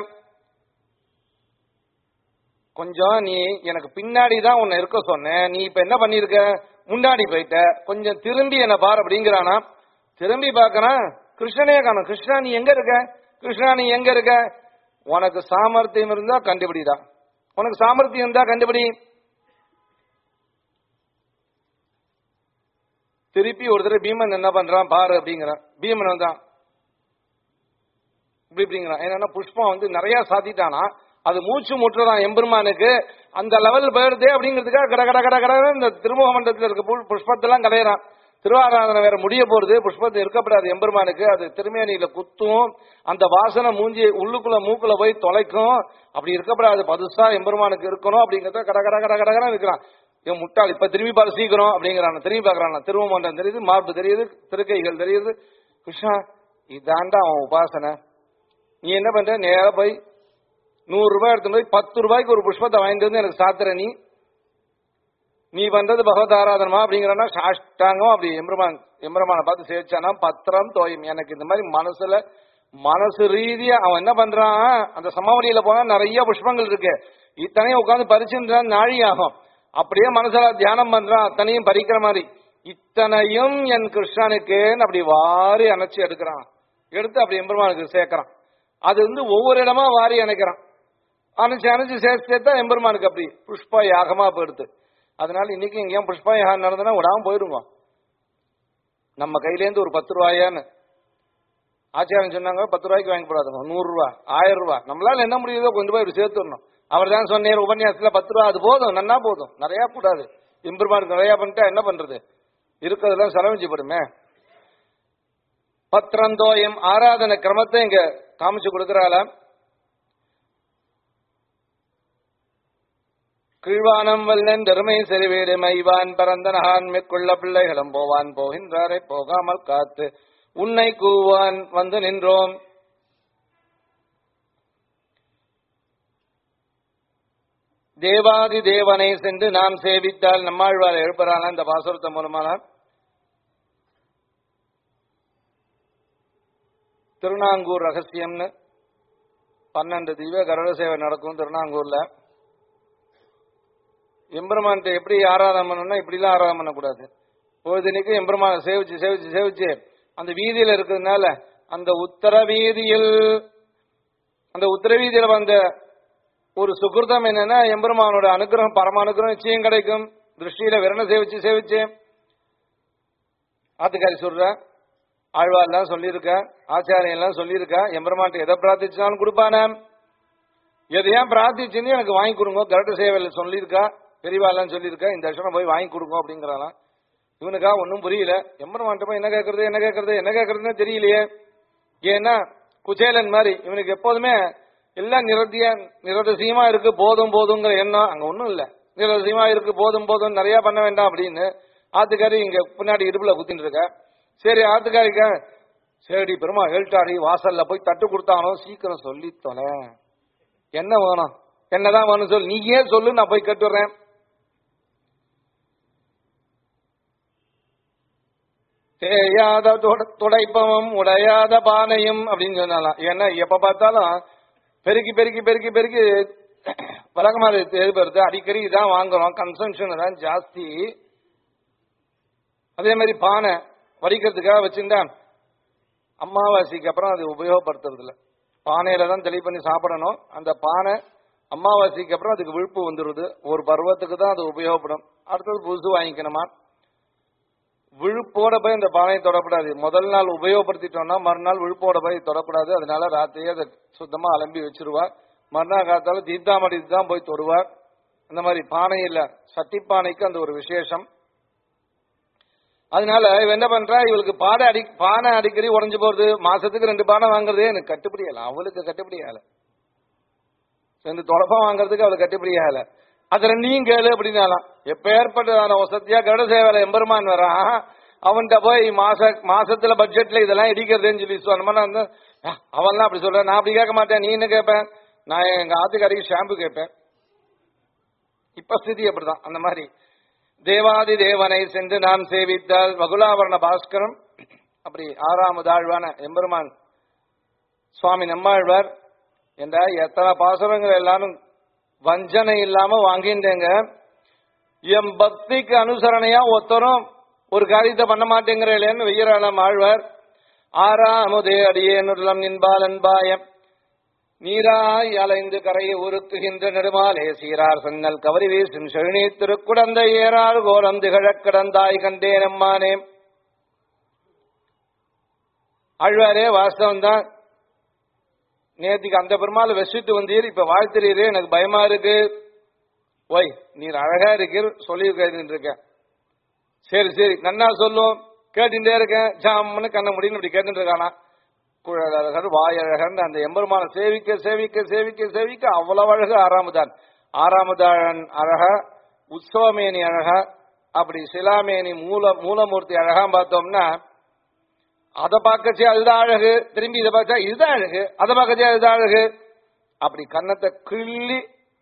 கொஞ்சம் நீ எனக்கு பின்னாடி தான் உன்னை இருக்க சொன்னேன் நீ இப்ப என்ன பண்ணிருக்க முன்னாடி போயிட்ட கொஞ்சம் திரும்பி என்ன பார் அப்படிங்கிறானா திரும்பி பார்க்கறான் கிருஷ்ணனே காணும் கிருஷ்ணா நீ எங்க இருக்க கிருஷ்ணா நீ எங்க இருக்க உனக்கு சாமர்த்தியம் இருந்தா கண்டுபிடிடா உனக்கு சாமர்த்தியம் இருந்தா கண்டுபிடி திருப்பி ஒரு தடவை பீமன் என்ன பண்றான் பாரு அப்படிங்கிறான் பீமன் வந்தான் இப்படி இப்படிங்கிறான் என்னன்னா புஷ்பம் வந்து நிறைய சாத்திட்டானா அது மூச்சு முட்டுறதான் எம்பெருமானுக்கு அந்த லெவல் போயிடுதே அப்படிங்கிறதுக்காக கட கட கட கட இந்த திருமுக மண்டலத்தில் இருக்க புல் புஷ்பத்தெல்லாம் கலையிறான் திருவாராதனை வேற முடிய போறது புஷ்பத்தை இருக்கப்படாது எம்பெருமானுக்கு அது திருமேனியில குத்தும் அந்த வாசனை மூஞ்சி உள்ளுக்குள்ள மூக்குல போய் தொலைக்கும் அப்படி இருக்கப்படாது பதுசா எம்பெருமானுக்கு இருக்கணும் அப்படிங்கறத கட கட கட கடகடா இருக்கிறான் இவன் முட்டாள் இப்ப திரும்பி பாரு சீக்கிரம் அப்படிங்கிறான் திரும்பி பாக்குறான் திருவமண்டலம் தெரியுது மார்பு தெரியுது திருக்கைகள் தெரியுது கிருஷ்ணா இதாண்டா அவன் உபாசனை நீ என்ன பண்ற நேரா போய் நூறு ரூபாய் எடுத்து போய் பத்து ரூபாய்க்கு ஒரு புஷ்பத்தை வாங்கிட்டு வந்து எனக்கு சாத்துற நீ நீ பண்றது பகவத் ஆராதனமா அப்படிங்கிறனா சாஷ்டாங்கம் அப்படி எம்பெருமான் எம்பெருமானை பார்த்து சேர்ச்சானா பத்திரம் தோயும் எனக்கு இந்த மாதிரி மனசுல மனசு ரீதியா அவன் என்ன பண்றான் அந்த சமவெளியில போனா நிறைய புஷ்பங்கள் இருக்கு இத்தனையும் உட்காந்து பறிச்சுன்றான் நாழி ஆகும் அப்படியே மனசுல தியானம் பண்றான் அத்தனையும் பறிக்கிற மாதிரி இத்தனையும் என் கிருஷ்ணனுக்குன்னு அப்படி வாரி அணைச்சு எடுக்கிறான் எடுத்து அப்படி எம்பெருமானுக்கு சேர்க்கறான் அது வந்து ஒவ்வொரு இடமா வாரி அணைக்கிறான் அணைச்சு அணைச்சு சேர்த்து சேர்த்தா எம்பெருமானுக்கு அப்படி புஷ்ப யாகமா போயிடுது அதனால இன்னைக்கு எங்கேயும் புஷ்ப யாகம் நடந்ததுன்னா விடாம போயிடுங்க நம்ம கையிலேருந்து ஒரு பத்து ரூபாயான்னு ஆச்சாரியன் சொன்னாங்க பத்து ரூபாய்க்கு வாங்கி போடாதுங்க நூறு ரூபாய் ஆயிரம் ரூபாய் நம்மளால என்ன முடியுதோ கொண்டு போய் இப்படி சேர்த்துடணும் அவர் தான் சொன்னேன் உபன்யாசத்துல பத்து ரூபா அது போதும் நன்னா போதும் நிறைய கூடாது எம்பெருமானுக்கு நிறைய பண்ணிட்டா என்ன பண்றது இருக்கிறதெல்லாம் செலவழிச்சு போடுமே பத்திரந்தோயம் ஆராதனை கிரமத்தை இங்க காமிச்சு கொடுக்கறாள கீழ்வானம் வல்லன் பெருமை செறிவீடு மைவான் பரந்தனகான் மேற்கொள்ள பிள்ளைகளும் போவான் போகின்றாரை போகாமல் காத்து உன்னை கூவான் வந்து நின்றோம் தேவாதி தேவனை சென்று நாம் சேவித்தால் நம்மாழ்வார் எழுப்புறான இந்த பாசுரத்தை மூலமான திருநாங்கூர் ரகசியம்னு பன்னெண்டு திவ்ய கருட சேவை நடக்கும் திருநாங்கூர்ல எம்பெருமான்கிட்ட எப்படி ஆராதனை பண்ணணும்னா இப்படிலாம் ஆராதனை பண்ணக்கூடாது பொழுதுனிக்கு எம்பெருமானை சேவிச்சு சேவிச்சு சேவிச்சு அந்த வீதியில இருக்கிறதுனால அந்த உத்தர வீதியில் அந்த உத்தர வீதியில வந்த ஒரு சுகிருதம் என்னன்னா எம்பெருமானோட அனுகிரகம் பரம அனுகிரகம் நிச்சயம் கிடைக்கும் திருஷ்டியில விரண சேவிச்சு சேவிச்சு ஆத்துக்காரி சொல்ற ஆழ்வார்லாம் சொல்லியிருக்க ஆச்சாரியன் எல்லாம் சொல்லியிருக்க எம்பெருமான்ட்ட எதை பிரார்த்திச்சாலும் கொடுப்பானே எதையும் பிரார்த்திச்சுன்னு எனக்கு வாங்கி கொடுங்க கருட சேவையில் சொல்லியிருக்கா பெரியவாலாம் சொல்லியிருக்கா இந்த வருஷம் போய் வாங்கி கொடுங்க அப்படிங்கிறாளாம் இவனுக்கா ஒன்றும் புரியல எம்பெருமான்ட்ட போய் என்ன கேட்கறது என்ன கேட்கறது என்ன கேட்கறதுன்னு தெரியலையே ஏன்னா குச்சேலன் மாதிரி இவனுக்கு எப்போதுமே எல்லாம் நிரதியா நிரதிசயமா இருக்கு போதும் போதுங்கிற எண்ணம் அங்க ஒண்ணும் இல்ல நிரதிசயமா இருக்கு போதும் போதும் நிறைய பண்ண வேண்டாம் அப்படின்னு ஆத்துக்காரி இங்க பின்னாடி இடுப்புல குத்திட்டு இருக்க சரி ஆத்துக்காரிக்க சரி பெருமா எழுட்டாடி வாசல்ல போய் தட்டு கொடுத்தானோ சீக்கிரம் சொல்லி தொலை என்ன வேணும் என்னதான் வேணும் சொல்லு நீ ஏன் சொல்லு நான் போய் கட்டுறேன் தேயாத தொட- துடைப்பமும் உடையாத பானையும் அப்படின்னு சொன்னாலாம் ஏன்னா எப்ப பார்த்தாலும் பெருக்கி பெருக்கி பெருக்கி பெருக்கி வழக்கமாக எதிர்பார்த்து அடிக்கடி இதான் வாங்குறோம் கன்சம்ஷன் தான் ஜாஸ்தி அதே மாதிரி பானை வடிக்கிறதுக்காக வச்சிருந்தா அமாவாசைக்கு அப்புறம் அது உபயோகப்படுத்துறது இல்ல பானையில தான் தெளி பண்ணி சாப்பிடணும் அந்த பானை அமாவாசைக்கு அப்புறம் அதுக்கு விழுப்பு வந்துருது ஒரு பருவத்துக்கு தான் அது உபயோகப்படும் அடுத்தது புதுசு வாங்கிக்கணுமா விழுப்போட போய் இந்த பானையை தொடக்கூடாது முதல் நாள் உபயோகப்படுத்திட்டோம்னா மறுநாள் விழுப்போட போய் தொடக்கூடாது அதனால ராத்திரியே அதை சுத்தமா அலம்பி வச்சிருவா மறுநாள் காலத்தால தீர்த்தாமடி தான் போய் தொடுவார் அந்த மாதிரி பானை இல்ல சட்டி பானைக்கு அந்த ஒரு விசேஷம் அதனால இவ என்ன பண்றா இவளுக்கு பானை அடி பானை அடிக்கடி உடைஞ்சு போறது மாசத்துக்கு ரெண்டு பானை வாங்குறதே எனக்கு கட்டுப்படி ஆகல அவளுக்கு கட்டுப்படி ஆகல ரெண்டு தொடப்பம் வாங்குறதுக்கு அவளுக்கு கட்டுப்படி ஆகல அது ரெண்டையும் கேளு அப்படின்னாலாம் எப்ப ஏற்பட்டதான வசதியா கருட சேவல எம்பெருமான் வரான் அவன்கிட்ட போய் மாச மாசத்துல பட்ஜெட்ல இதெல்லாம் இடிக்கிறதுன்னு சொல்லி சொன்னோம்னா வந்து "ஆ, அவன்லாம் அப்படி சொல்ற நான் அப்படி கேட்க மாட்டேன் நீ என்ன கேட்பேன் நான் எங்க ஆத்துக்காரிக்கு ஷாம்பு கேட்பேன் இப்ப ஸ்திதி அப்படிதான் அந்த மாதிரி தேவாதி தேவனை சென்று நாம் சேவித்தால் வகுலாவரண பாஸ்கரம் அப்படி ஆறாமது ஆழ்வான எம்பெருமான் சுவாமி நம்மாழ்வார் என்ற எத்தனை பாசுரங்கள் எல்லாரும் வஞ்சனை இல்லாம வாங்கிட்டேங்க என் பக்திக்கு அனுசரணையா ஒருத்தரும் ஒரு காரியத்தை பண்ண மாட்டேங்கிறேன்னு வெய்யராளம் ஆழ்வார் ஆறாமுதே அடியேனுள்ளம் நின்பால் அன்பாயம் நீராய் அலைந்து கரையை உருக்குகின்ற நெடுமாலே சீரார் சன்னல் கவரி வீசும் செழுநீ திருக்குடந்தை ஏறார் கோலம் திகழக் கிடந்தாய் கண்டேன் அம்மானே ஆழ்வாரே வாஸ்தவம் தான் நேத்திக்கு அந்த பெருமாள் வசிட்டு வந்தீர் இப்ப வாழ்த்துறீரே எனக்கு பயமா இருக்கு ஒய் நீர் அழகா இருக்கீர் சொல்லி கேட்டுட்டு இருக்கேன் சரி சரி நன்னா சொல்லும் கேட்டுட்டே இருக்கேன் ஜாம்னு கண்ண முடியும் இப்படி கேட்டுட்டு இருக்கானா குழலழகர் வாயழகர் அந்த எம்பெருமான சேவிக்க சேவிக்க சேவிக்க சேவிக்க அவ்வளவு அழகு ஆறாமுதான் ஆறாமுதான் அழகா உற்சவமேனி அழகா அப்படி சிலாமேனி மூல மூலமூர்த்தி அழகா பார்த்தோம்னா அதை பார்க்கச்சே அதுதான் அழகு திரும்பி இதை பார்த்தா இதுதான் அழகு அதை பார்க்கச்சே அதுதான் அழகு அப்படி கன்னத்தை கிள்ளி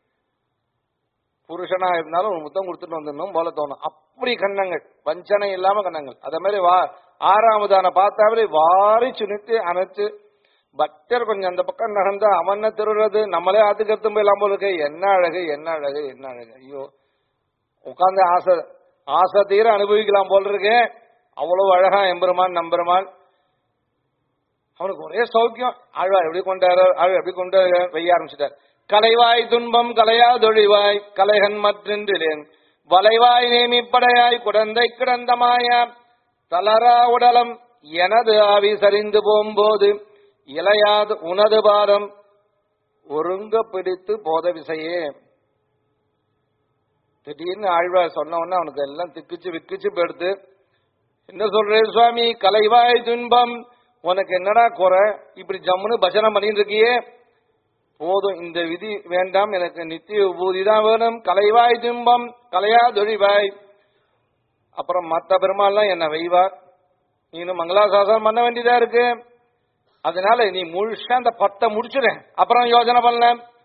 புருஷனா இருந்தாலும் ஒரு முத்தம் கொடுத்துட்டு வந்துடணும் போல தோணும் அப்படி கண்ணங்கள் வஞ்சனை இல்லாம கண்ணங்கள் அதே மாதிரி வா ஆறாவதான பார்த்தாவே வாரி சுனித்து அணைச்சு பக்தர் கொஞ்சம் அந்த பக்கம் நகர்ந்தா அவன திருடுறது நம்மளே ஆத்துக்கத்தும் போய் இல்லாம இருக்கு என்ன அழகு என்ன அழகு என்ன அழகு ஐயோ உட்கார்ந்து ஆசை ஆசை தீர அனுபவிக்கலாம் போல இருக்கு அவ்வளவு அழகா எம்பெருமான் நம்பெருமான் அவனுக்கு ஒரே சௌக்கியம் ஆழ்வார் எப்படி கொண்டாரு ஆழ்வார் எப்படி கொண்டாரு வைய ஆரம்பிச்சிட்டார் கலைவாய் துன்பம் கலையா தொழிவாய் கலைகன் மற்றென்றிலேன் வளைவாய் நேமிப்படையாய் குடந்தை கிடந்தமாயா தளரா உடலம் எனது ஆவி சரிந்து போகும்போது இளையாது உனது பாரம் ஒருங்க பிடித்து போத விசையே திடீர்னு ஆழ்வார் சொன்ன உடனே அவனுக்கு எல்லாம் திக்குச்சு விக்குச்சு போயிடுது என்ன சொல்றேன் சுவாமி கலைவாய் துன்பம் உனக்கு என்னடா குறை இப்படி ஜம்முன்னு பஜனை பண்ணிட்டு இருக்கியே போதும் இந்த விதி வேண்டாம் எனக்கு நித்திய உபூதி தான் வேணும் கலைவாய் துன்பம் கலையா தொழிவாய் அப்புறம் மத்த பெருமாள்லாம் என்ன வைவார் நீ இன்னும் மங்களாசாசனம் பண்ண வேண்டியதா இருக்கு அதனால நீ முழுசா அந்த பத்தை முடிச்சுடு அப்புறம் யோசனை பண்ணல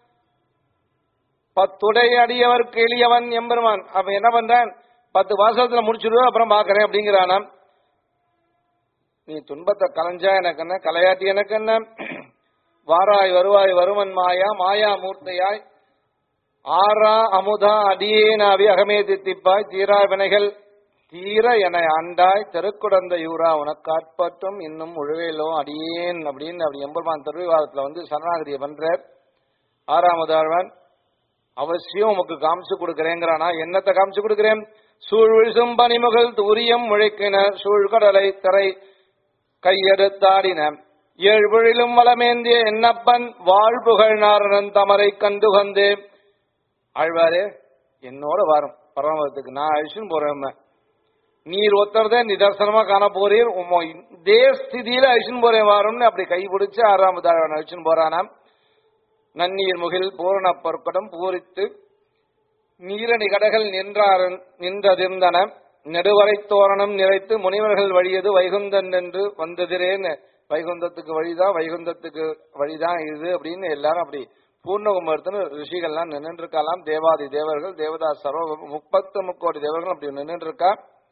பத்துடை அடியவர்க்கு எளியவன் எம்பெருமான் அப்ப என்ன பண்றான் பத்து வாசகத்துல முடிச்சிடுவோம் அப்புறம் பாக்குறேன் அப்படிங்கிறானாம் நீ துன்பத்தை கலைஞ்சா எனக்கு என்ன கலையாட்டி எனக்கு என்ன வாராய் வருவாய் வருவன் மாயா மாயா மூர்த்தையாய் ஆறா அமுதா அடியேனாவி அகமே தித்திப்பாய் தீரா வினைகள் தீர என ஆண்டாய் தெருக்குடந்த யூரா உனக்காட்பட்டும் இன்னும் முழுவேலோ அடியேன் அப்படின்னு அப்படி எம்பெருமான் திருவிவாதத்துல வந்து சரணாகதியை பண்றார் ஆறாமது ஆழ்வான் அவசியம் உமக்கு காமிச்சு கொடுக்கிறேங்கிறானா என்னத்தை காமிச்சு கொடுக்கிறேன் சூழ்விழுசும் பனிமுகல் தூரியம் முழைக்கின சூழ்கடலை தரை கையெடுத்தாடின ஏழ்பொழிலும் வளமேந்திய என்னப்பன் வாழ்புகழ் நாரணன் தமரை கண்டு வந்தே ஆழ்வாரே என்னோட வரும் பரமத்துக்கு நான் அழிச்சுன்னு போறேன் நீர் ஒத்தரத நிதர்சனமா காண போறீர் உம்ம இதே ஸ்திதியில அழிச்சுன்னு போறேன் வாரும்னு அப்படி கை பிடிச்சு ஆறாமது ஆழ்வான் அழிச்சுன்னு போறானாம் நன்னீர் முகில் பூரண பொற்கடம் பூரித்து நீரணி கடகள் நின்றாரன் நின்றதிர்ந்தன நெடுவரை தோரணம் நிறைத்து முனிவர்கள் வழியது வைகுந்தன் என்று வந்ததிரேன்னு வைகுந்தத்துக்கு வழிதான் வைகுந்தத்துக்கு வழிதான் இது அப்படின்னு எல்லாரும் அப்படி பூர்ணகுமரத்துன்னு ரிஷிகள்லாம் நின்று இருக்கலாம் தேவாதி தேவர்கள் தேவதாஸ் சர்வ முப்பத்து முக்கோடி தேவர்கள் அப்படி நின்று இருக்கா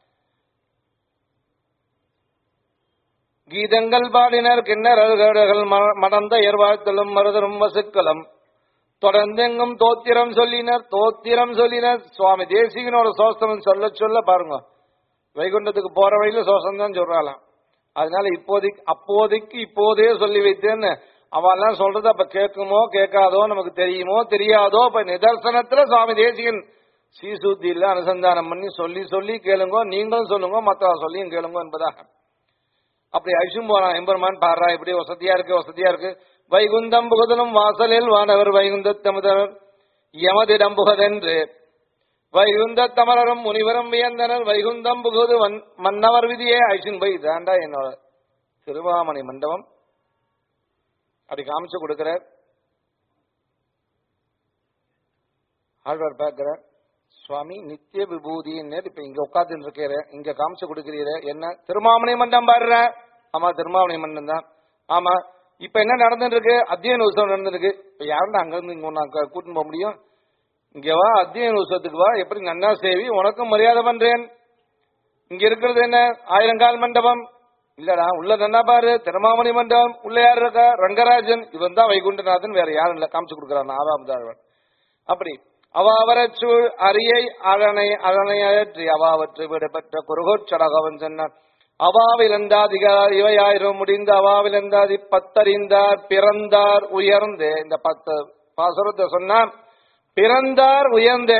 கீதங்கள் பாடினர் கிண்ணறல்கள் மடந்த ஏர்வாழ்த்தலும் மருதரும் வசுக்களும் தொடர்ந்தெங்கும் தோத்திரம் சொல்லினர் தோத்திரம் சொல்லினர் சுவாமி தேசிகனோட சோஸ்திரம் சொல்ல சொல்ல பாருங்க வைகுண்டத்துக்கு போற வழியில சோசம் தான் சொல்றாளாம் அதனால இப்போதைக்கு அப்போதைக்கு இப்போதே சொல்லி வைத்தேன்னு அவெல்லாம் சொல்றது அப்ப கேட்குமோ கேட்காதோ நமக்கு தெரியுமோ தெரியாதோ இப்ப நிதர்சனத்துல சுவாமி தேசிகன் சீசுத்தியில அனுசந்தானம் பண்ணி சொல்லி சொல்லி கேளுங்கோ நீங்களும் சொல்லுங்க மத்தவ சொல்லியும் கேளுங்க என்பதாக அப்படி அழிச்சும் போறான் எம்பெருமான் பாடுறா இப்படி வசதியா இருக்கு வசதியா இருக்கு வைகுந்தம் புகுதலும் வாசலில் வானவர் வைகுந்த தமுதர் யமதிடம் புகதென்று வைகுந்த தமரரும் முனிவரும் வியந்தனர் வைகுந்தம் புகுது வன்- மன்னவர் விதியே அழிச்சுன் போய் இதாண்டா என்னோட திருவாமணி மண்டபம் அப்படி காமிச்சு கொடுக்கிறார் ஆழ்வார் பார்க்கிறார் சுவாமி நித்திய விபூதின்னு இப்ப இங்க உட்கார்ந்து இருக்கிற இங்க காமிச்சு கொடுக்கிறீர என்ன திருமாமணி மண்டம் பாடுற ஆமா திருமாமணி மண்டம் தான் ஆமா இப்ப என்ன நடந்துட்டு இருக்கு அத்தியன உற்சவம் நடந்துட்டு இருக்கு இப்ப யாருன்னா அங்க இருந்து இங்க நான் கூட்டின்னு போக முடியும் இங்க வா அத்தியன உற்சவத்துக்கு வா எப்படி நன்னா சேவி உனக்கும் மரியாதை பண்றேன் இங்க இருக்கிறது என்ன ஆயிரங்கால் மண்டபம் இல்லடா உள்ள நன்னா பாரு திருமாமணி மண்டபம் உள்ள யார் இருக்கா ரங்கராஜன் இவன் தான் வைகுண்டநாதன் வேற யாரும் இல்ல காமிச்சு கொடுக்குறான் ஆறாம் தாழ்வன் அப்படி அவாவரச்சூழ் அரியை அரணை அரணை அவாவற்று விடப்பெற்ற குருகோச்சடகவன் சொன்னான் அவாவிலந்தாதிகார் இவையாயிரம் முடிந்த அவாவிலந்தாதி பத்தறிந்தார் பிறந்தார் உயர்ந்து இந்த பத்து பாசுரத்தை சொன்னான் பிறந்தார் உயர்ந்து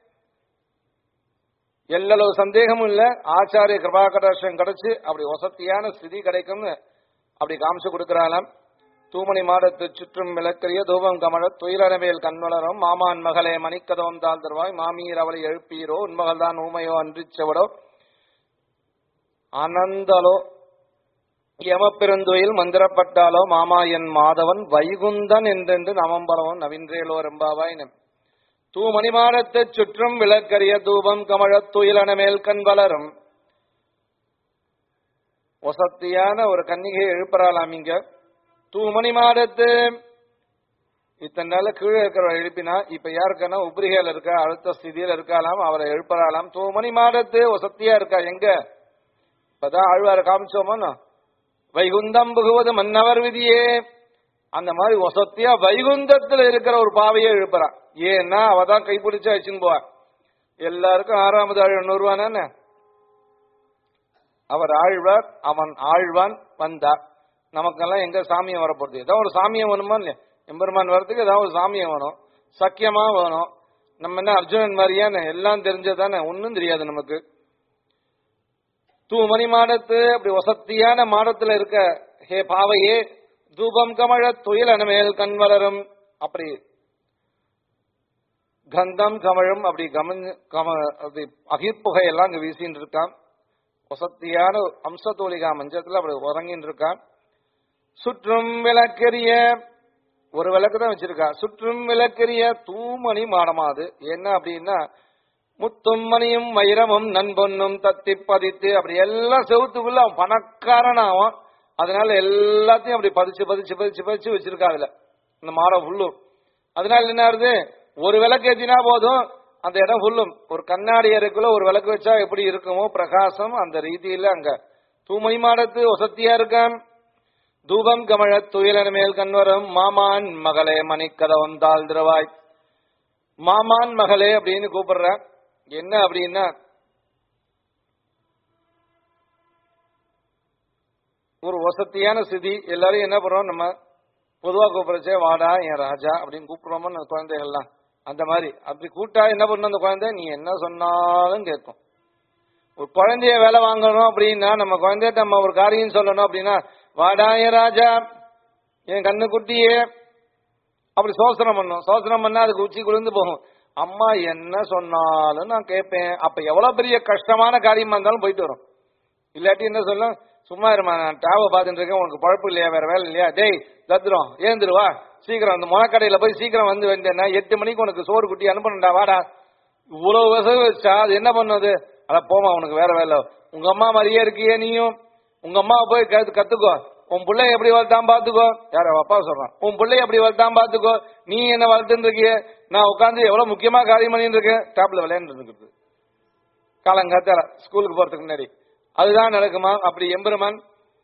எல்லளவு சந்தேகமும் இல்ல ஆச்சாரிய கிருபாகடாட்சம் கிடைச்சு அப்படி வசதியான ஸ்திதி கிடைக்கும்னு அப்படி காமிச்சு கொடுக்கிறாளாம் தூமணி மாடத்து சுற்றும் விளக்கரிய தூபம் கமழ துயிலனவேல் கண்வளரும் மாமான் மகளே மணிக்கதவம் தாழ் தருவாய் மாமீர் அவளை எழுப்பீரோ உன்மகள் தான் ஊமையோ அன்றிச் செவடோ அனந்தலோ யமப்பெருந்துயில் மந்திரப்பட்டாலோ மாமா என் மாதவன் வைகுந்தன் என்றென்று நமம்பலவன் நவீன்றேலோ ரெம்பாவாய் நம் தூமணி மாடத்தைச் சுற்றும் விளக்கரிய தூபம் கமழத் துயிலனமேல் கண் வளரும் வசத்தியான ஒரு கன்னிகையை எழுப்புறாளாம் இங்க தூமணி மாடத்து இத்தனை நாள் கீழே இருக்கிறவரை எழுப்பினா இப்ப யாருக்கான உப்ரிகையில இருக்கா அழுத்த ஸ்திதியில இருக்காளாம் அவரை எழுப்புறாளாம் தூமணி மாடத்து வசத்தியா இருக்கா எங்க இப்பதான் ஆழ்வார காமிச்சோமோ வைகுந்தம் புகுவது மன்னவர் விதியே அந்த மாதிரி வசத்தியா வைகுந்தத்துல இருக்கிற ஒரு பாவையை எழுப்புறான் ஏன்னா அவ தான் கைப்பிடிச்சு வச்சுன்னு போவா எல்லாருக்கும் ஆறாமது ஆழ்வான் நூறுவானே அவர் ஆழ்வார் அவன் ஆழ்வான் வந்தார் நமக்கெல்லாம் எங்க சாமியம் வரப்போகுது ஏதோ ஒரு சாமியம் வேணுமா இல்லையா எம்பெருமான் வரதுக்கு ஏதாவது ஒரு சாமியம் வேணும் சக்கியமா வேணும் நம்ம என்ன அர்ஜுனன் மாதிரியானே எல்லாம் தெரிஞ்சதானே ஒன்னும் தெரியாது நமக்கு தூமணி மாடத்து அப்படி வசத்தியான மாடத்துல இருக்க ஹே பாவையே தூபம் கமழ துயில் அனமேல் கண் வளரும் அப்படி கந்தம் கமழும் அப்படி கமஞ்சு கம அப்படி அகிர்ப்புகை எல்லாம் அங்க வீசின்னு இருக்கான் வசத்தியான அம்சத்தோலிகா மஞ்சத்துல அப்படி உறங்கின்னு இருக்கான் சுற்றும் விளக்கெரிய ஒரு விளக்கு தான் வச்சிருக்கா சுற்றும் விளக்கெரிய தூமணி மாடமா அது என்ன அப்படின்னா முத்தும் மணியும் வைரமும் நண்பொன்னும் தத்தி பதித்து அப்படி எல்லாம் செவுத்துக்குள்ள அவன் பணக்காரன் ஆவான் அதனால எல்லாத்தையும் அப்படி பதிச்சு பதிச்சு பதிச்சு பதிச்சு வச்சிருக்கா அதுல இந்த மாடம் ஃபுல்லும் அதனால என்ன ஆகுது ஒரு விளக்கு ஏத்தினா போதும் அந்த இடம் ஃபுல்லும் ஒரு கண்ணாடி அறைக்குள்ள ஒரு விளக்கு வச்சா எப்படி இருக்குமோ பிரகாசம் அந்த ரீதியில அங்க தூமணி மாடத்து வசத்தியா இருக்கான் தூபம் கமழ துயிலன் மேல் கண்வரும் மாமான் மகளே மணிக்கதவம் தாழ் திரவாய் மாமான் மகளே அப்படின்னு கூப்பிடுற என்ன அப்படின்னா ஒரு வசதியான ஸ்திதி எல்லாரும் என்ன பண்றோம் நம்ம பொதுவா கூப்பிடுறச்சே வாடா என் ராஜா அப்படின்னு கூப்பிடுறோமோ அந்த குழந்தைகள்லாம் அந்த மாதிரி அப்படி கூட்டா என்ன பண்ணும் அந்த குழந்தை நீ என்ன சொன்னாலும் கேட்கும் ஒரு குழந்தைய வேலை வாங்கணும் அப்படின்னா நம்ம குழந்தைய நம்ம ஒரு காரியம் சொல்லணும் அப்படின்னா வாடா என் ராஜா என் கண்ணு குட்டியே அப்படி சோசனம் பண்ணும் சோசனம் பண்ணா அதுக்கு உச்சி குளிர்ந்து போகும் அம்மா என்ன சொன்னாலும் நான் கேட்பேன் அப்ப எவ்வளவு பெரிய கஷ்டமான காரியமா இருந்தாலும் போயிட்டு வரும் இல்லாட்டி என்ன சொல்லும் சும்மா இருமா நான் டேவை பார்த்துட்டு இருக்கேன் உனக்கு பழப்பு இல்லையா வேற வேலை இல்லையா டேய் தத்ரம் ஏந்துருவா சீக்கிரம் அந்த முனக்கடையில போய் சீக்கிரம் வந்து வந்தேன்னா எட்டு மணிக்கு உனக்கு சோறு குட்டி அனுப்பணும்டா வாடா இவ்வளவு விசகு வச்சா அது என்ன பண்ணுது அட போமா உனக்கு வேற வேலை உங்க அம்மா மாதிரியே இருக்கியே நீயும் உங்க அம்மாவை போய் கத்து கத்துக்கோ உன் பிள்ளைய எப்படி வளர்த்தான் பாத்துக்கோ யார அப்பா சொல்றான் உன் பிள்ளைய எப்படி வளர்த்தான் பாத்துக்கோ நீ என்ன வளர்த்துட்டு இருக்கிய நான் உட்காந்து எவ்வளவு முக்கியமா காரியம் பண்ணிட்டு இருக்கேன் டாப்ல விளையாண்டு இருக்குது காலங்காத்தால ஸ்கூலுக்கு போறதுக்கு முன்னாடி அதுதான் நடக்குமா அப்படி எம்பெருமான்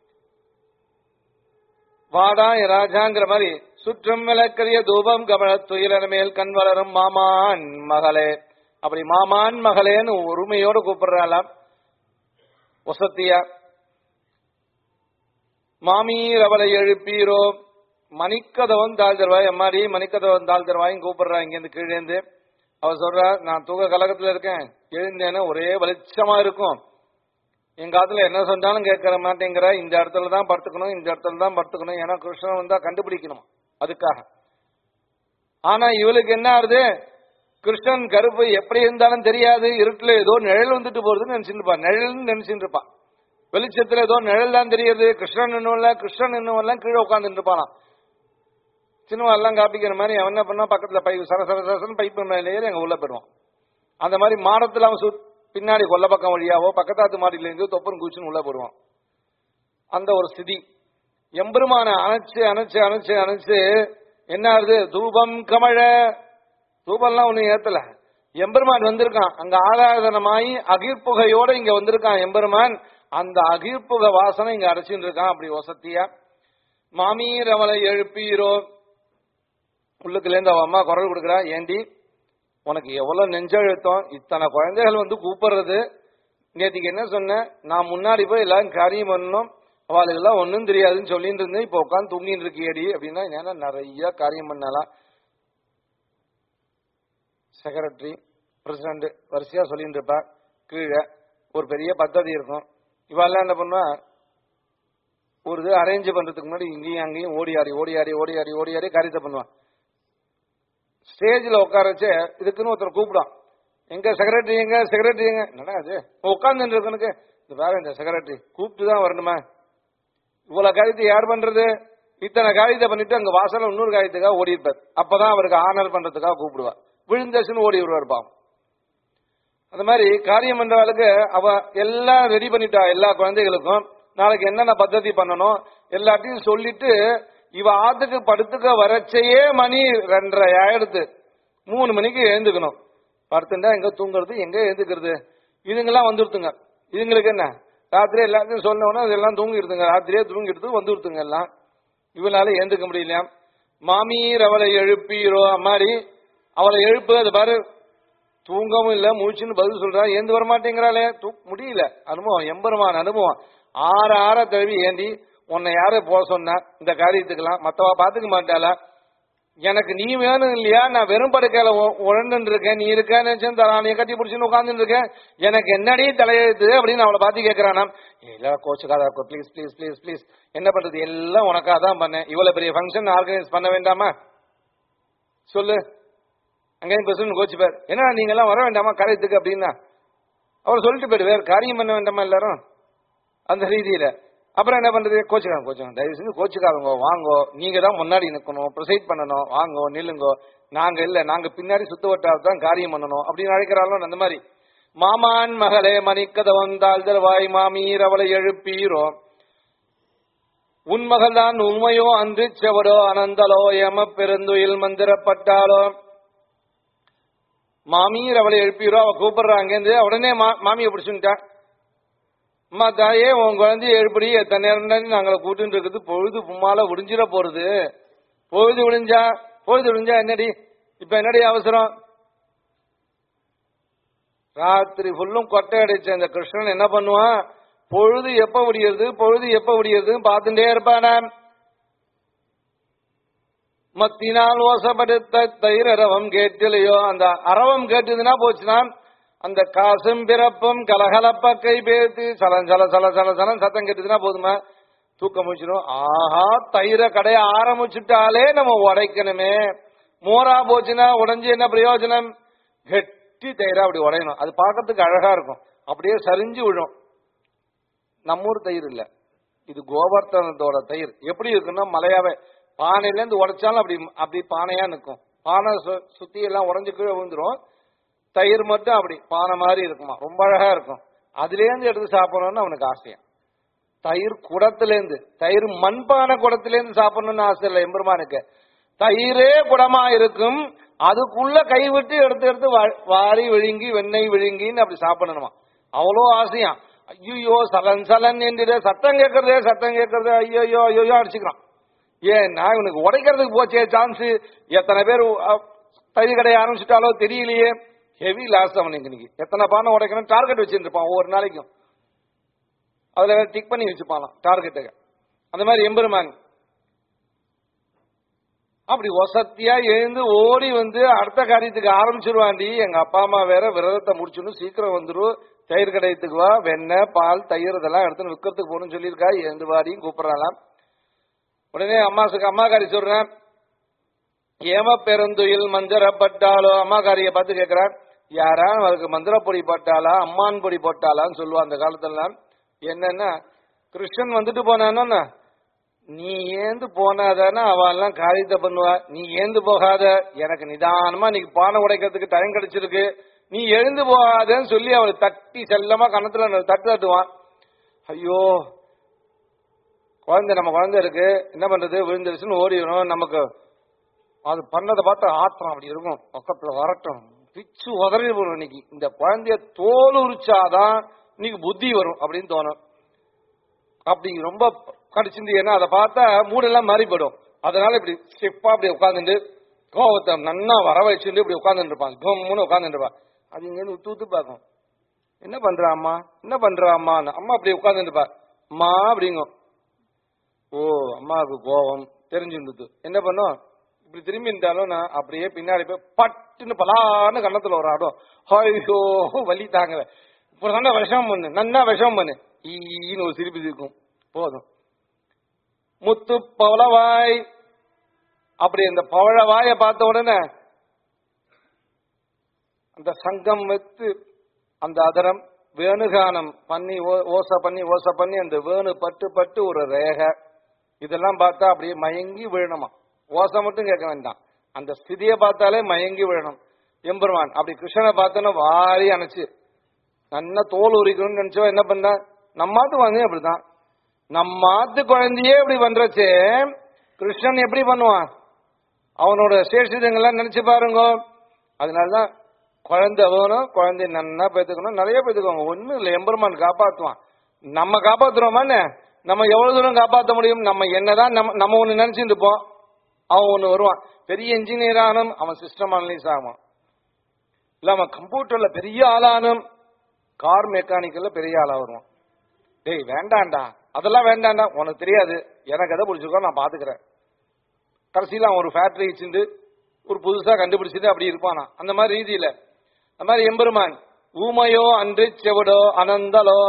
வாடா என் ராஜாங்கிற மாதிரி சுற்றும் விளக்கரிய தூபம் கமல துயிலன மேல் கண் வளரும் மாமான் மகளே அப்படி மாமான் மகளேன்னு உரிமையோடு கூப்பிடுறாளாம் வசத்தியா மாமீர் அவளை எழுப்பீரோ மணிக்கதவன் தாழ் தருவாய் அம்மாடி மணிக்கதவன் தாழ் தருவாயும் கூப்பிடுறா இங்கிருந்து கீழேந்து அவ சொல்றா நான் தூக்க கலகத்துல இருக்கேன் எழுந்தேன்னா ஒரே வெளிச்சமா இருக்கும் எங்க காத்துல என்ன சொன்னாலும் கேட்கற மாட்டேங்கிற இந்த இடத்துல தான் படுத்துக்கணும் இந்த இடத்துல தான் படுத்துக்கணும் ஏன்னா கிருஷ்ணன் வந்தா கண்டுபிடிக்கணும் அதுக்காக ஆனா இவளுக்கு என்ன ஆகுது கிருஷ்ணன் கருப்பு எப்படி இருந்தாலும் தெரியாது இருட்டுல ஏதோ நிழல் வந்துட்டு போறதுன்னு நினைச்சிட்டு இருப்பா நிழல்னு நினைச்சிட்டு இருப்பா வெளிச்சத்துல ஏதோ நிழல் தான் தெரியுது கிருஷ்ணன் இன்னும் இல்ல கிருஷ்ணன் இன்னும் இல்ல கீழே உட்காந்துட்டு இருப்பானாம் சினிமா எல்லாம் காப்பிக்கிற மாதிரி அவன் என்ன பண்ணா பக்கத்துல பைப் சர சர சரசன் பைப் மேலே ஏறி அங்க உள்ள போயிடுவான் அந்த மாதிரி மாடத்துல அவன் சுத்- பின்னாடி கொல்ல பக்கம் வழியாவோ பக்கத்தாத்து மாடியில இருந்து தொப்பன் குச்சின்னு உள்ள போடுவான் அந்த ஒரு ஸ்திதி எம்பெருமான அணைச்சு அணைச்சு அணைச்சு அணைச்சு என்ன ஆகுது தூபம் கமழ தூபம்லாம் ஒண்ணும் ஏத்தல எம்பெருமான் வந்திருக்கான் அங்க ஆராதனமாயி அகிர்புகையோட இங்க வந்திருக்கான் எம்பெருமான் அந்த அகிர்புக வாசனை இங்க அடைச்சிட்டு இருக்கான் அப்படி வசத்தியா மாமீர் அவளை எழுப்பீரோ உள்ளுக்குல இருந்து அவ அம்மா குரல் கொடுக்குறா ஏண்டி உனக்கு எவ்வளவு நெஞ்செழுத்தம் இத்தனை குழந்தைகள் வந்து கூப்பிடுறது நேத்திக்கு என்ன சொன்னேன் நான் முன்னாடி போய் எல்லாரும் காரியம் பண்ணணும் அவளுக்கு எல்லாம் ஒன்றும் தெரியாதுன்னு சொல்லிட்டு இருந்தேன் இப்போ உட்காந்து தூங்கிட்டு இருக்கியடி அப்படின்னா ஏன்னா நிறைய காரியம் பண்ணலாம் செக்ரட்டரி பிரசிடண்ட் வரிசையா சொல்லிட்டு இருப்பா கீழே ஒரு பெரிய பദ്ധதி இருக்கும் இவெல்லாம் என்ன பண்ணுவா ஒரு இது அரேஞ்ச் பண்றதுக்கு முன்னாடி இங்கேயும் அங்கேயும் ஓடி ஆடி ஓடி ஆடி ஓடி ஆடி ஓடி ஆடி காரியத்தை பண்ணுவான் ஸ்டேஜ்ல உட்கார வச்சு இதுக்குன்னு ஒருத்தர் கூப்பிடும் எங்க செக்ரட்டரி எங்க செக்ரட்டரி எங்க என்னடா அது உட்கார்ந்து இருக்கனுக்கு இந்த வேற இந்த செக்ரட்டரி கூப்பிட்டு தான் வரணுமா இவ்வளவு காரியத்தை யார் பண்றது இத்தனை காரியத்தை பண்ணிட்டு அங்க வாசல்ல இன்னொரு காரியத்துக்காக ஓடி இருப்பார் அப்பதான் அவருக்கு ஆனர் பண்றதுக்காக கூப்பிடுவா விழுந்தச்சுன்னு ஓடி வருவார் பாவம் அந்த மாதிரி காரியம் பண்றவளுக்கு அவ எல்லாம் ரெடி பண்ணிட்டா எல்லா குழந்தைகளுக்கும் நாளைக்கு என்னென்ன பద్ధதி பண்ணணும் எல்லாத்தையும் சொல்லிட்டு இவ ஆத்துக்கு படுத்துக்க வரச்சையே மணி ரெண்டரை ஆயிடுத்து மூணு மணிக்கு எழுந்துக்கணும் படுத்துட்டா எங்க தூங்குறது எங்க எழுந்துக்கிறது இதுங்கெல்லாம் வந்துருத்துங்க இதுங்களுக்கு என்ன ராத்திரி எல்லாத்தையும் சொன்னோன்னா இதெல்லாம் தூங்கிடுதுங்க ராத்திரியே தூங்கிடுது வந்துருத்துங்க எல்லாம் இவனால எழுந்துக்க முடியலையா மாமீர் அவளை எழுப்பீரோ அம்மாடி அவளை எழுப்பு அது பாரு தூங்கவும் இல்ல முழிச்சுன்னு பதில் சொல்றா ஏந்து வர மாட்டேங்கிறாளே தூ முடியல அனுபவம் எம்பெருமான அனுபவம் ஆற ஆற தழுவி ஏந்தி உன்னை யாரு போக சொன்னா இந்த காரியத்துக்கெல்லாம் மத்தவா பாத்துக்க மாட்டாளா எனக்கு நீ வேணும் இல்லையா நான் வெறும் படுக்கையில உழண்டு இருக்கேன் நீ இருக்கேன்னு நினைச்சேன் தரானிய கட்டி பிடிச்சுன்னு உட்கார்ந்து இருக்கேன் எனக்கு என்னடி தலையெழுத்து அப்படின்னு அவளை பார்த்து கேட்கிறானா இல்ல கோச்சுக்காதா ப்ளீஸ் ப்ளீஸ் ப்ளீஸ் ப்ளீஸ் என்ன பண்றது எல்லாம் உனக்காக தான் பண்ணேன் இவ்வளவு பெரிய ஃபங்க்ஷன் ஆர்கனைஸ் பண்ண வேண்டாமா சொல்லு அங்கேயும் பிரசிடன்ட் கோச்சுப்பார் என்ன நீங்க எல்லாம் வர வேண்டாமா காரியத்துக்கு அப்படின்னா அவர் சொல்லிட்டு போயிடுவார் காரியம் பண்ண வேண்டாமா எல்லாரும் அந்த ரீதியில அப்புறம் என்ன பண்றது கோச்சுக்காங்க கோச்சுக்காங்க தயவு செஞ்சு கோச்சுக்காதவங்க வாங்கோ நீங்க தான் முன்னாடி நிக்கணும் ப்ரொசைட் பண்ணணும் வாங்கோ நில்லுங்கோ நாங்க இல்ல நாங்க பின்னாடி சுத்த வட்டார தான் காரியம் பண்ணணும் அப்படின்னு அழைக்கிறாலும் அந்த மாதிரி மாமான் மகளே மணிக்கதவன் தாழ்தர்வாய் மாமீர் அவளை எழுப்பீரோ உன் மகள்தான் உண்மையோ அன்று செவடோ அனந்தலோ எம பெருந்துயில் மந்திரப்பட்டாலோ மாமியர் அவளை எழுப்பிடுறோம் அவ கூப்பிடுறாங்க உடனே மா- மாமியை பிடிச்சுட்டா அம்மா தாயே உன் குழந்தைய எழுப்படி எத்தனை நேரம் தான் நாங்களை கூட்டுன்னு இருக்குது பொழுது பும்மால விடிஞ்சிட போறது பொழுது விடிஞ்சா பொழுது விடிஞ்சா என்னடி இப்ப என்னடி அவசரம் ராத்திரி ஃபுல்லும் கொட்டை அடிச்ச இந்த கிருஷ்ணன் என்ன பண்ணுவான் பொழுது எப்ப விடியறது பொழுது எப்ப விடியறதுன்னு பார்த்துட்டே இருப்பானா மத்தினால் ஓசப்படுத்த தயிர் அரவம் கேட்டிலையோ அந்த அரவம் கேட்டதுன்னா போச்சுன்னா அந்த காசும் பிறப்பும் கலகலப்ப கை பேத்து சலம் சல சல சல சலம் சத்தம் கேட்டதுன்னா போதுமா தூக்கம் முடிச்சிடும் ஆஹா தயிரை கடைய ஆரம்பிச்சுட்டாலே நம்ம உடைக்கணுமே மோரா போச்சுன்னா உடைஞ்சு என்ன பிரயோஜனம் கெட்டி தயிரா அப்படி உடையணும் அது பார்க்கறதுக்கு அழகா இருக்கும் அப்படியே சரிஞ்சு விழும் நம்மூர் தயிர் இல்ல இது கோவர்த்தனத்தோட தயிர் எப்படி இருக்குன்னா மலையாவே பானையில இருந்து உடைச்சாலும் அப்படி அப்படி பானையா நிற்கும் பானை சு- சுத்தி எல்லாம் உடைஞ்சு கீழே விழுந்துரும் தயிர் மட்டும் அப்படி பானை மாதிரி இருக்குமா ரொம்ப அழகா இருக்கும் அதுல இருந்து எடுத்து சாப்பிடணும்னு அவனுக்கு ஆசையா தயிர் குடத்துல இருந்து தயிர் மண்பானை குடத்துல இருந்து சாப்பிடணும்னு ஆசை இல்லை எம்பெருமானுக்கு தயிரே குடமா இருக்கும் அதுக்குள்ள கை விட்டு எடுத்து எடுத்து வா- வாரி விழுங்கி வெண்ணெய் விழுங்கின்னு அப்படி சாப்பிடணுமா அவ்வளோ ஆசையா ஐயோ சலன் சலன் என்று சத்தம் கேட்கறதே சத்தம் கேட்கறதே ஐயோ ஐயோ அடிச்சுக்கிறான் ஏன்னா இவனுக்கு உடைக்கிறதுக்கு போச்சே சான்ஸ் எத்தனை பேர் அஹ், தயிர் கடைய ஆரம்பிச்சுட்டாலோ தெரியலையே ஹெவி லாஸ் அவனுக்கு இன்னைக்கு எத்தனை பானை உடைக்கணும் டார்கெட் வச்சிருப்பான் ஒவ்வொரு நாளைக்கும் அதுல டிக் பண்ணி வச்சுப்பானாம் டார்கெட்டுக்கு அந்த மாதிரி எம்பெருமான் அப்படி ஒசத்தியா எழுந்து ஓடி வந்து அடுத்த காரியத்துக்கு ஆரம்பிச்சிருவாண்டி எங்க அப்பா அம்மா வேற விரதத்தை முடிச்சுன்னு சீக்கிரம் வந்துரும் தயிர் கடையத்துக்கு வா வெண்ணெய் பால் தயிர் இதெல்லாம் எடுத்து விற்கிறதுக்கு போகணும்னு சொல்லியிருக்கா எழுந்து வாடியும் கூப்பிடறாளாம் உடனே அம்மாசுக்கு அம்மாக்காரி சொல்றேன் ஏம பெருந்துயில் மஞ்சரப்பட்டாலோ அம்மாக்காரிய பார்த்து கேட்கிறான் யாரா அவருக்கு மந்திர பொடி போட்டாளா அம்மான் பொடி போட்டாளான்னு சொல்லுவா அந்த காலத்துல என்னன்னா கிருஷ்ணன் வந்துட்டு போனான்னா நீ ஏந்து போனாதானே அவெல்லாம் காரியத்தை பண்ணுவா நீ ஏந்து போகாத எனக்கு நிதானமா நீக்கு பானை உடைக்கிறதுக்கு டைம் கிடைச்சிருக்கு நீ எழுந்து போகாதன்னு சொல்லி அவளை தட்டி செல்லமா கணத்துல தட்டு தட்டுவான் ஐயோ குழந்தை நம்ம குழந்தை இருக்கு என்ன பண்றது விழுந்துருச்சுன்னு ஓடிடும் நமக்கு அது பண்ணதை பார்த்து ஆத்திரம் அப்படி இருக்கும் பக்கத்துல வரட்டும் பிச்சு உதறி வரும் இன்னைக்கு இந்த குழந்தைய தோல் உரிச்சாதான் இன்னைக்கு புத்தி வரும் அப்படின்னு தோணும் அப்படி ரொம்ப கடிச்சிருந்தீங்கன்னா அதை பார்த்தா மூடெல்லாம் மாறிப்படும் அதனால இப்படி ஸ்டெப்பா அப்படி உட்காந்துட்டு கோவத்தை நன்னா வர வச்சுட்டு இப்படி உட்காந்துட்டு இருப்பான் கம்முன்னு உட்காந்துட்டு இருப்பான் அது இங்க உத்து உத்து பார்க்கும் என்ன பண்றா அம்மா என்ன பண்றா அம்மா அம்மா அப்படி உட்காந்துட்டு இருப்பா அம்மா அப்படிங்கும் ஓ அம்மாவுக்கு கோவம் தெரிஞ்சிருந்தது என்ன பண்ணும் இப்படி திரும்பி நின்றாலும் நான் அப்படியே பின்னாடி போய் பட்டுன்னு பலான்னு கண்ணத்துல ஒரு ஆடும் ஐயோ வலி தாங்கல இப்போ நல்லா விஷம் பண்ணு நன்னா விஷம் பண்ணு ஈன்னு ஒரு சிரிப்பு இருக்கும் போதும் முத்து பவளவாய் அப்படி அந்த பவழவாய பார்த்த உடனே அந்த சங்கம் வைத்து அந்த அதரம் வேணுகானம் பண்ணி ஓ- ஓசை பண்ணி ஓசை பண்ணி அந்த வேணு பட்டு பட்டு ஒரு ரேகை இதெல்லாம் பார்த்தா அப்படியே மயங்கி விழணுமா ஓசை மட்டும் கேட்க வேண்டாம் அந்த ஸ்திதியை பார்த்தாலே மயங்கி விழணும் எம்பெருமான் அப்படி கிருஷ்ணனை பார்த்தோன்னா வாரி அணைச்சு நல்லா தோல் உரிக்கணும்னு நினைச்சோ என்ன பண்ண நம்மாத்து வந்து அப்படிதான் நம்மாத்து குழந்தையே இப்படி பண்றச்சே கிருஷ்ணன் எப்படி பண்ணுவான் அவனோட சேஷிதங்கள்லாம் நினைச்சு பாருங்க அதனாலதான் குழந்தை வேணும் குழந்தைய நன்னா பேத்துக்கணும் நிறைய பேத்துக்கோங்க ஒண்ணும் இல்லை எம்பெருமான் காப்பாத்துவான் நம்ம காப்பாத்துறோமான்னு நம்ம எவ்வளவு தூரம் காப்பாற்ற முடியும் நம்ம என்னதான் நம்ம நம்ம ஒண்ணு நினைச்சிட்டு இருப்போம் அவன் ஒண்ணு வருவான் பெரிய இன்ஜினியர் ஆனும் அவன் சிஸ்டம் அனலைஸ் ஆவான் இல்ல அவன் கம்ப்யூட்டர்ல பெரிய ஆளானும் கார் மெக்கானிக்கல்ல பெரிய ஆளா வருவான் டேய் வேண்டாம்டா அதெல்லாம் வேண்டாம்டா உனக்கு தெரியாது எனக்கு எதை பிடிச்சிருக்கோ நான் பாத்துக்கிறேன் கடைசியில அவன் ஒரு ஃபேக்டரி வச்சிருந்து ஒரு புதுசா கண்டுபிடிச்சிட்டு அப்படி இருப்பானா அந்த மாதிரி ரீதியில அந்த மாதிரி எம்பெருமான் ஊமையோ அன்று செவடோ அனந்தலோ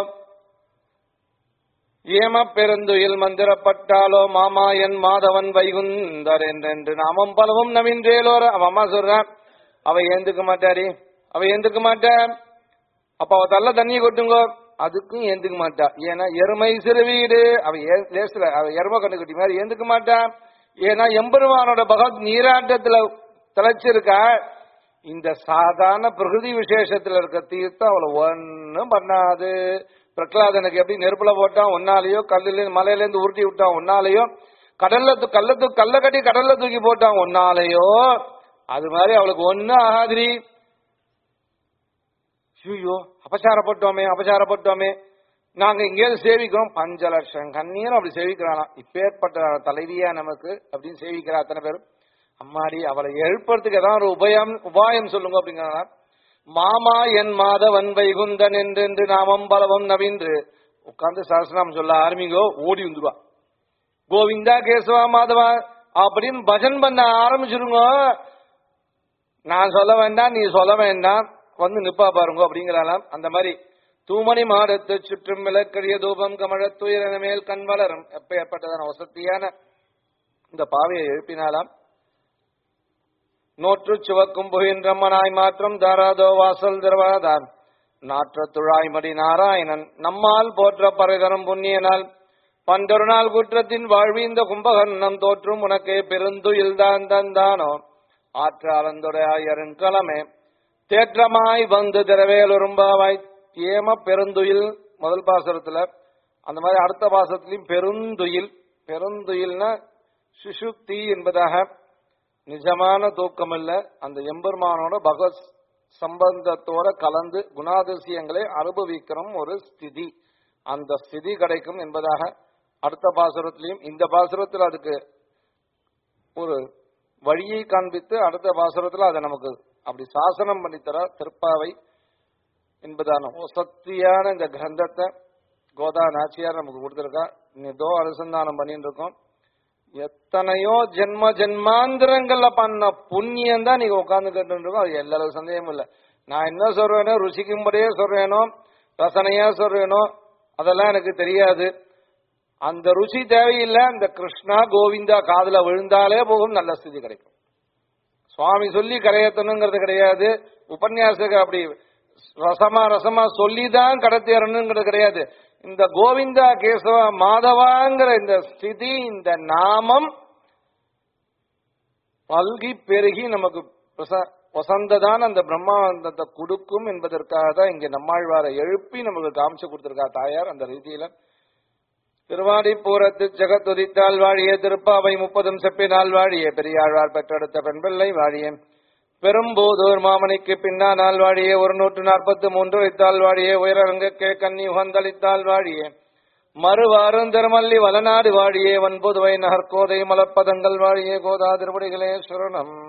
ஏம பெருந்துயில் மந்திரப்பட்டாலோ மாமாயன் மாதவன் வைகுந்தர் என்றென்று நாமம் பலவும் நவீன்றேலோர அவன் அம்மா சொல்றான் அவ ஏந்துக்க மாட்டாடி அவ ஏந்துக்க மாட்டா அப்ப அவ தள்ள தண்ணியை கொட்டுங்க அதுக்கும் ஏந்துக்க மாட்டா ஏன்னா எருமை சிறு வீடு அவ ஏ- லேசுல அவ எருமை கண்டு குட்டி மாதிரி ஏந்துக்க மாட்டா ஏன்னா எம்பெருமானோட பகவத் நீராட்டத்துல திளைச்சிருக்கா இந்த சாதாரண பிரகிருதி விசேஷத்துல இருக்க தீர்த்தம் அவளை ஒன்னும் பண்ணாது பிரகலாதனுக்கு எப்படி நெருப்புல போட்டான் ஒன்னாலேயோ கல்லுல மலையில இருந்து உருட்டி விட்டான் ஒன்னாலேயோ கடல்ல தூ- கல்ல தூ கல்ல கட்டி கடல்ல தூக்கி போட்டான் ஒன்னாலேயோ அது மாதிரி அவளுக்கு ஒன்னும் ஆகாதிரி ஐயோ அபசாரப்பட்டோமே அபசாரப்பட்டோமே நாங்க எங்கேயாவது சேவிக்கிறோம் பஞ்ச லட்சம் கண்ணீரும் அப்படி சேவிக்கிறானாம் இப்பேற்பட்ட தலைவியா நமக்கு அப்படின்னு சேவிக்கிறா அத்தனை பேரும் அம்மாடி அவளை எழுப்புறதுக்கு ஏதாவது ஒரு உபயம் உபாயம் சொல்லுங்க அப்படிங்கிறானா மாமா என் மாதவன் வைகுந்தன் என்று நாமம் பலவம் நவீன்று உட்கார்ந்து சரஸ்நாமம் சொல்ல ஆரம்பிங்கோ ஓடி வந்துருவா கோவிந்தா கேசவா மாதவா அப்படின்னு பஜன் பண்ண ஆரம்பிச்சிருங்க நான் சொல்ல வேண்டாம் நீ சொல்ல வேண்டாம் வந்து நிப்பா பாருங்க அப்படிங்கிறாளாம் அந்த மாதிரி தூமணி மாடத்து சுற்றும் விளக்கரிய தூபம் கமழத் துயரன மேல் கண் வளரும் எப்ப ஏற்பட்டதான வசதியான இந்த பாவையை எழுப்பினாலாம் நோற்று சிவக்கும் புகின்றம்மனாய் மாற்றம் தாராதோ வாசல் திரவாதான் நாற்ற துழாய்மடி நாராயணன் நம்மால் போற்ற பறைதரும் புண்ணியனால் பண்டொரு நாள் குற்றத்தின் வாழ்வி இந்த கும்பகர்ணம் தோற்றும் உனக்கே பெருந்துயில் தான் தந்தானோ ஆற்ற அலந்துடையாயரின் களமே தேற்றமாய் வந்து திரவேலுரும்பாவாய் ஏம பெருந்துயில் முதல் பாசுரத்துல அந்த மாதிரி அடுத்த பாசத்திலையும் பெருந்துயில் பெருந்துயில்னா சுஷுப்தி என்பதாக நிஜமான தூக்கம் இல்ல அந்த எம்பெருமானோட பகவத் சம்பந்தத்தோட கலந்து குணாதிசயங்களை அனுபவிக்கிறோம் ஒரு ஸ்திதி அந்த ஸ்திதி கிடைக்கும் என்பதாக அடுத்த பாசுரத்திலையும் இந்த பாசுரத்தில் அதுக்கு ஒரு வழியை காண்பித்து அடுத்த பாசுரத்தில் அதை நமக்கு அப்படி சாசனம் பண்ணித்தர திருப்பாவை என்பதான சக்தியான இந்த கிரந்தத்தை கோதா நாச்சியார் நமக்கு கொடுத்துருக்கா இதோ அனுசந்தானம் பண்ணிட்டு இருக்கோம் எத்தனையோ ஜென்ம ஜென்மாந்திரங்கள்ல பண்ண புண்ணியம் தான் நீங்க உட்கார்ந்து இருக்கோம் அது எல்லாரும் சந்தேகமும் இல்ல நான் என்ன சொல்றேனோ ருசிக்கும்படியே சொல்றேனோ ரசனையா சொல்றேனோ அதெல்லாம் எனக்கு தெரியாது அந்த ருசி தேவையில்லை அந்த கிருஷ்ணா கோவிந்தா காதுல விழுந்தாலே போகும் நல்ல ஸ்திதி கிடைக்கும் சுவாமி சொல்லி கரையத்தணுங்கிறது கிடையாது உபன்யாசக அப்படி ரசமா ரசமா சொல்லிதான் கடத்தேறணுங்கிறது கிடையாது இந்த கோவிந்தா கேசவ மாதவாங்கிற இந்த ஸ்திதி இந்த நாமம் பல்கி பெருகி நமக்கு பிரச- வசந்ததான் அந்த பிரம்மானந்தத்தை கொடுக்கும் என்பதற்காக தான் இங்க நம்மாழ்வாரை எழுப்பி நமக்கு காமிச்சு கொடுத்திருக்கா தாயார் அந்த ரீதியில திருவாடி பூரத்து ஜெகத்துதித்தால் வாழிய திருப்பாவை முப்பதும் செப்பினால் வாழிய பெரியாழ்வார் பெற்றெடுத்த பெண்பிள்ளை வாழிய பெரும்போதூர் மாமணிக்கு பின்னா நாள் வாழிய ஒரு நூற்று நாற்பத்து மூன்று வைத்தால் வாழிய உயரங்கே கன்னி உகந்தளித்தால் வாழிய மறுவாரும் திருமல்லி வலநாடு வாழியே வன்புதுவை நகர்கோதை மலப்பதங்கள் வாழியே கோதா திருப்படிகளே சுரணம்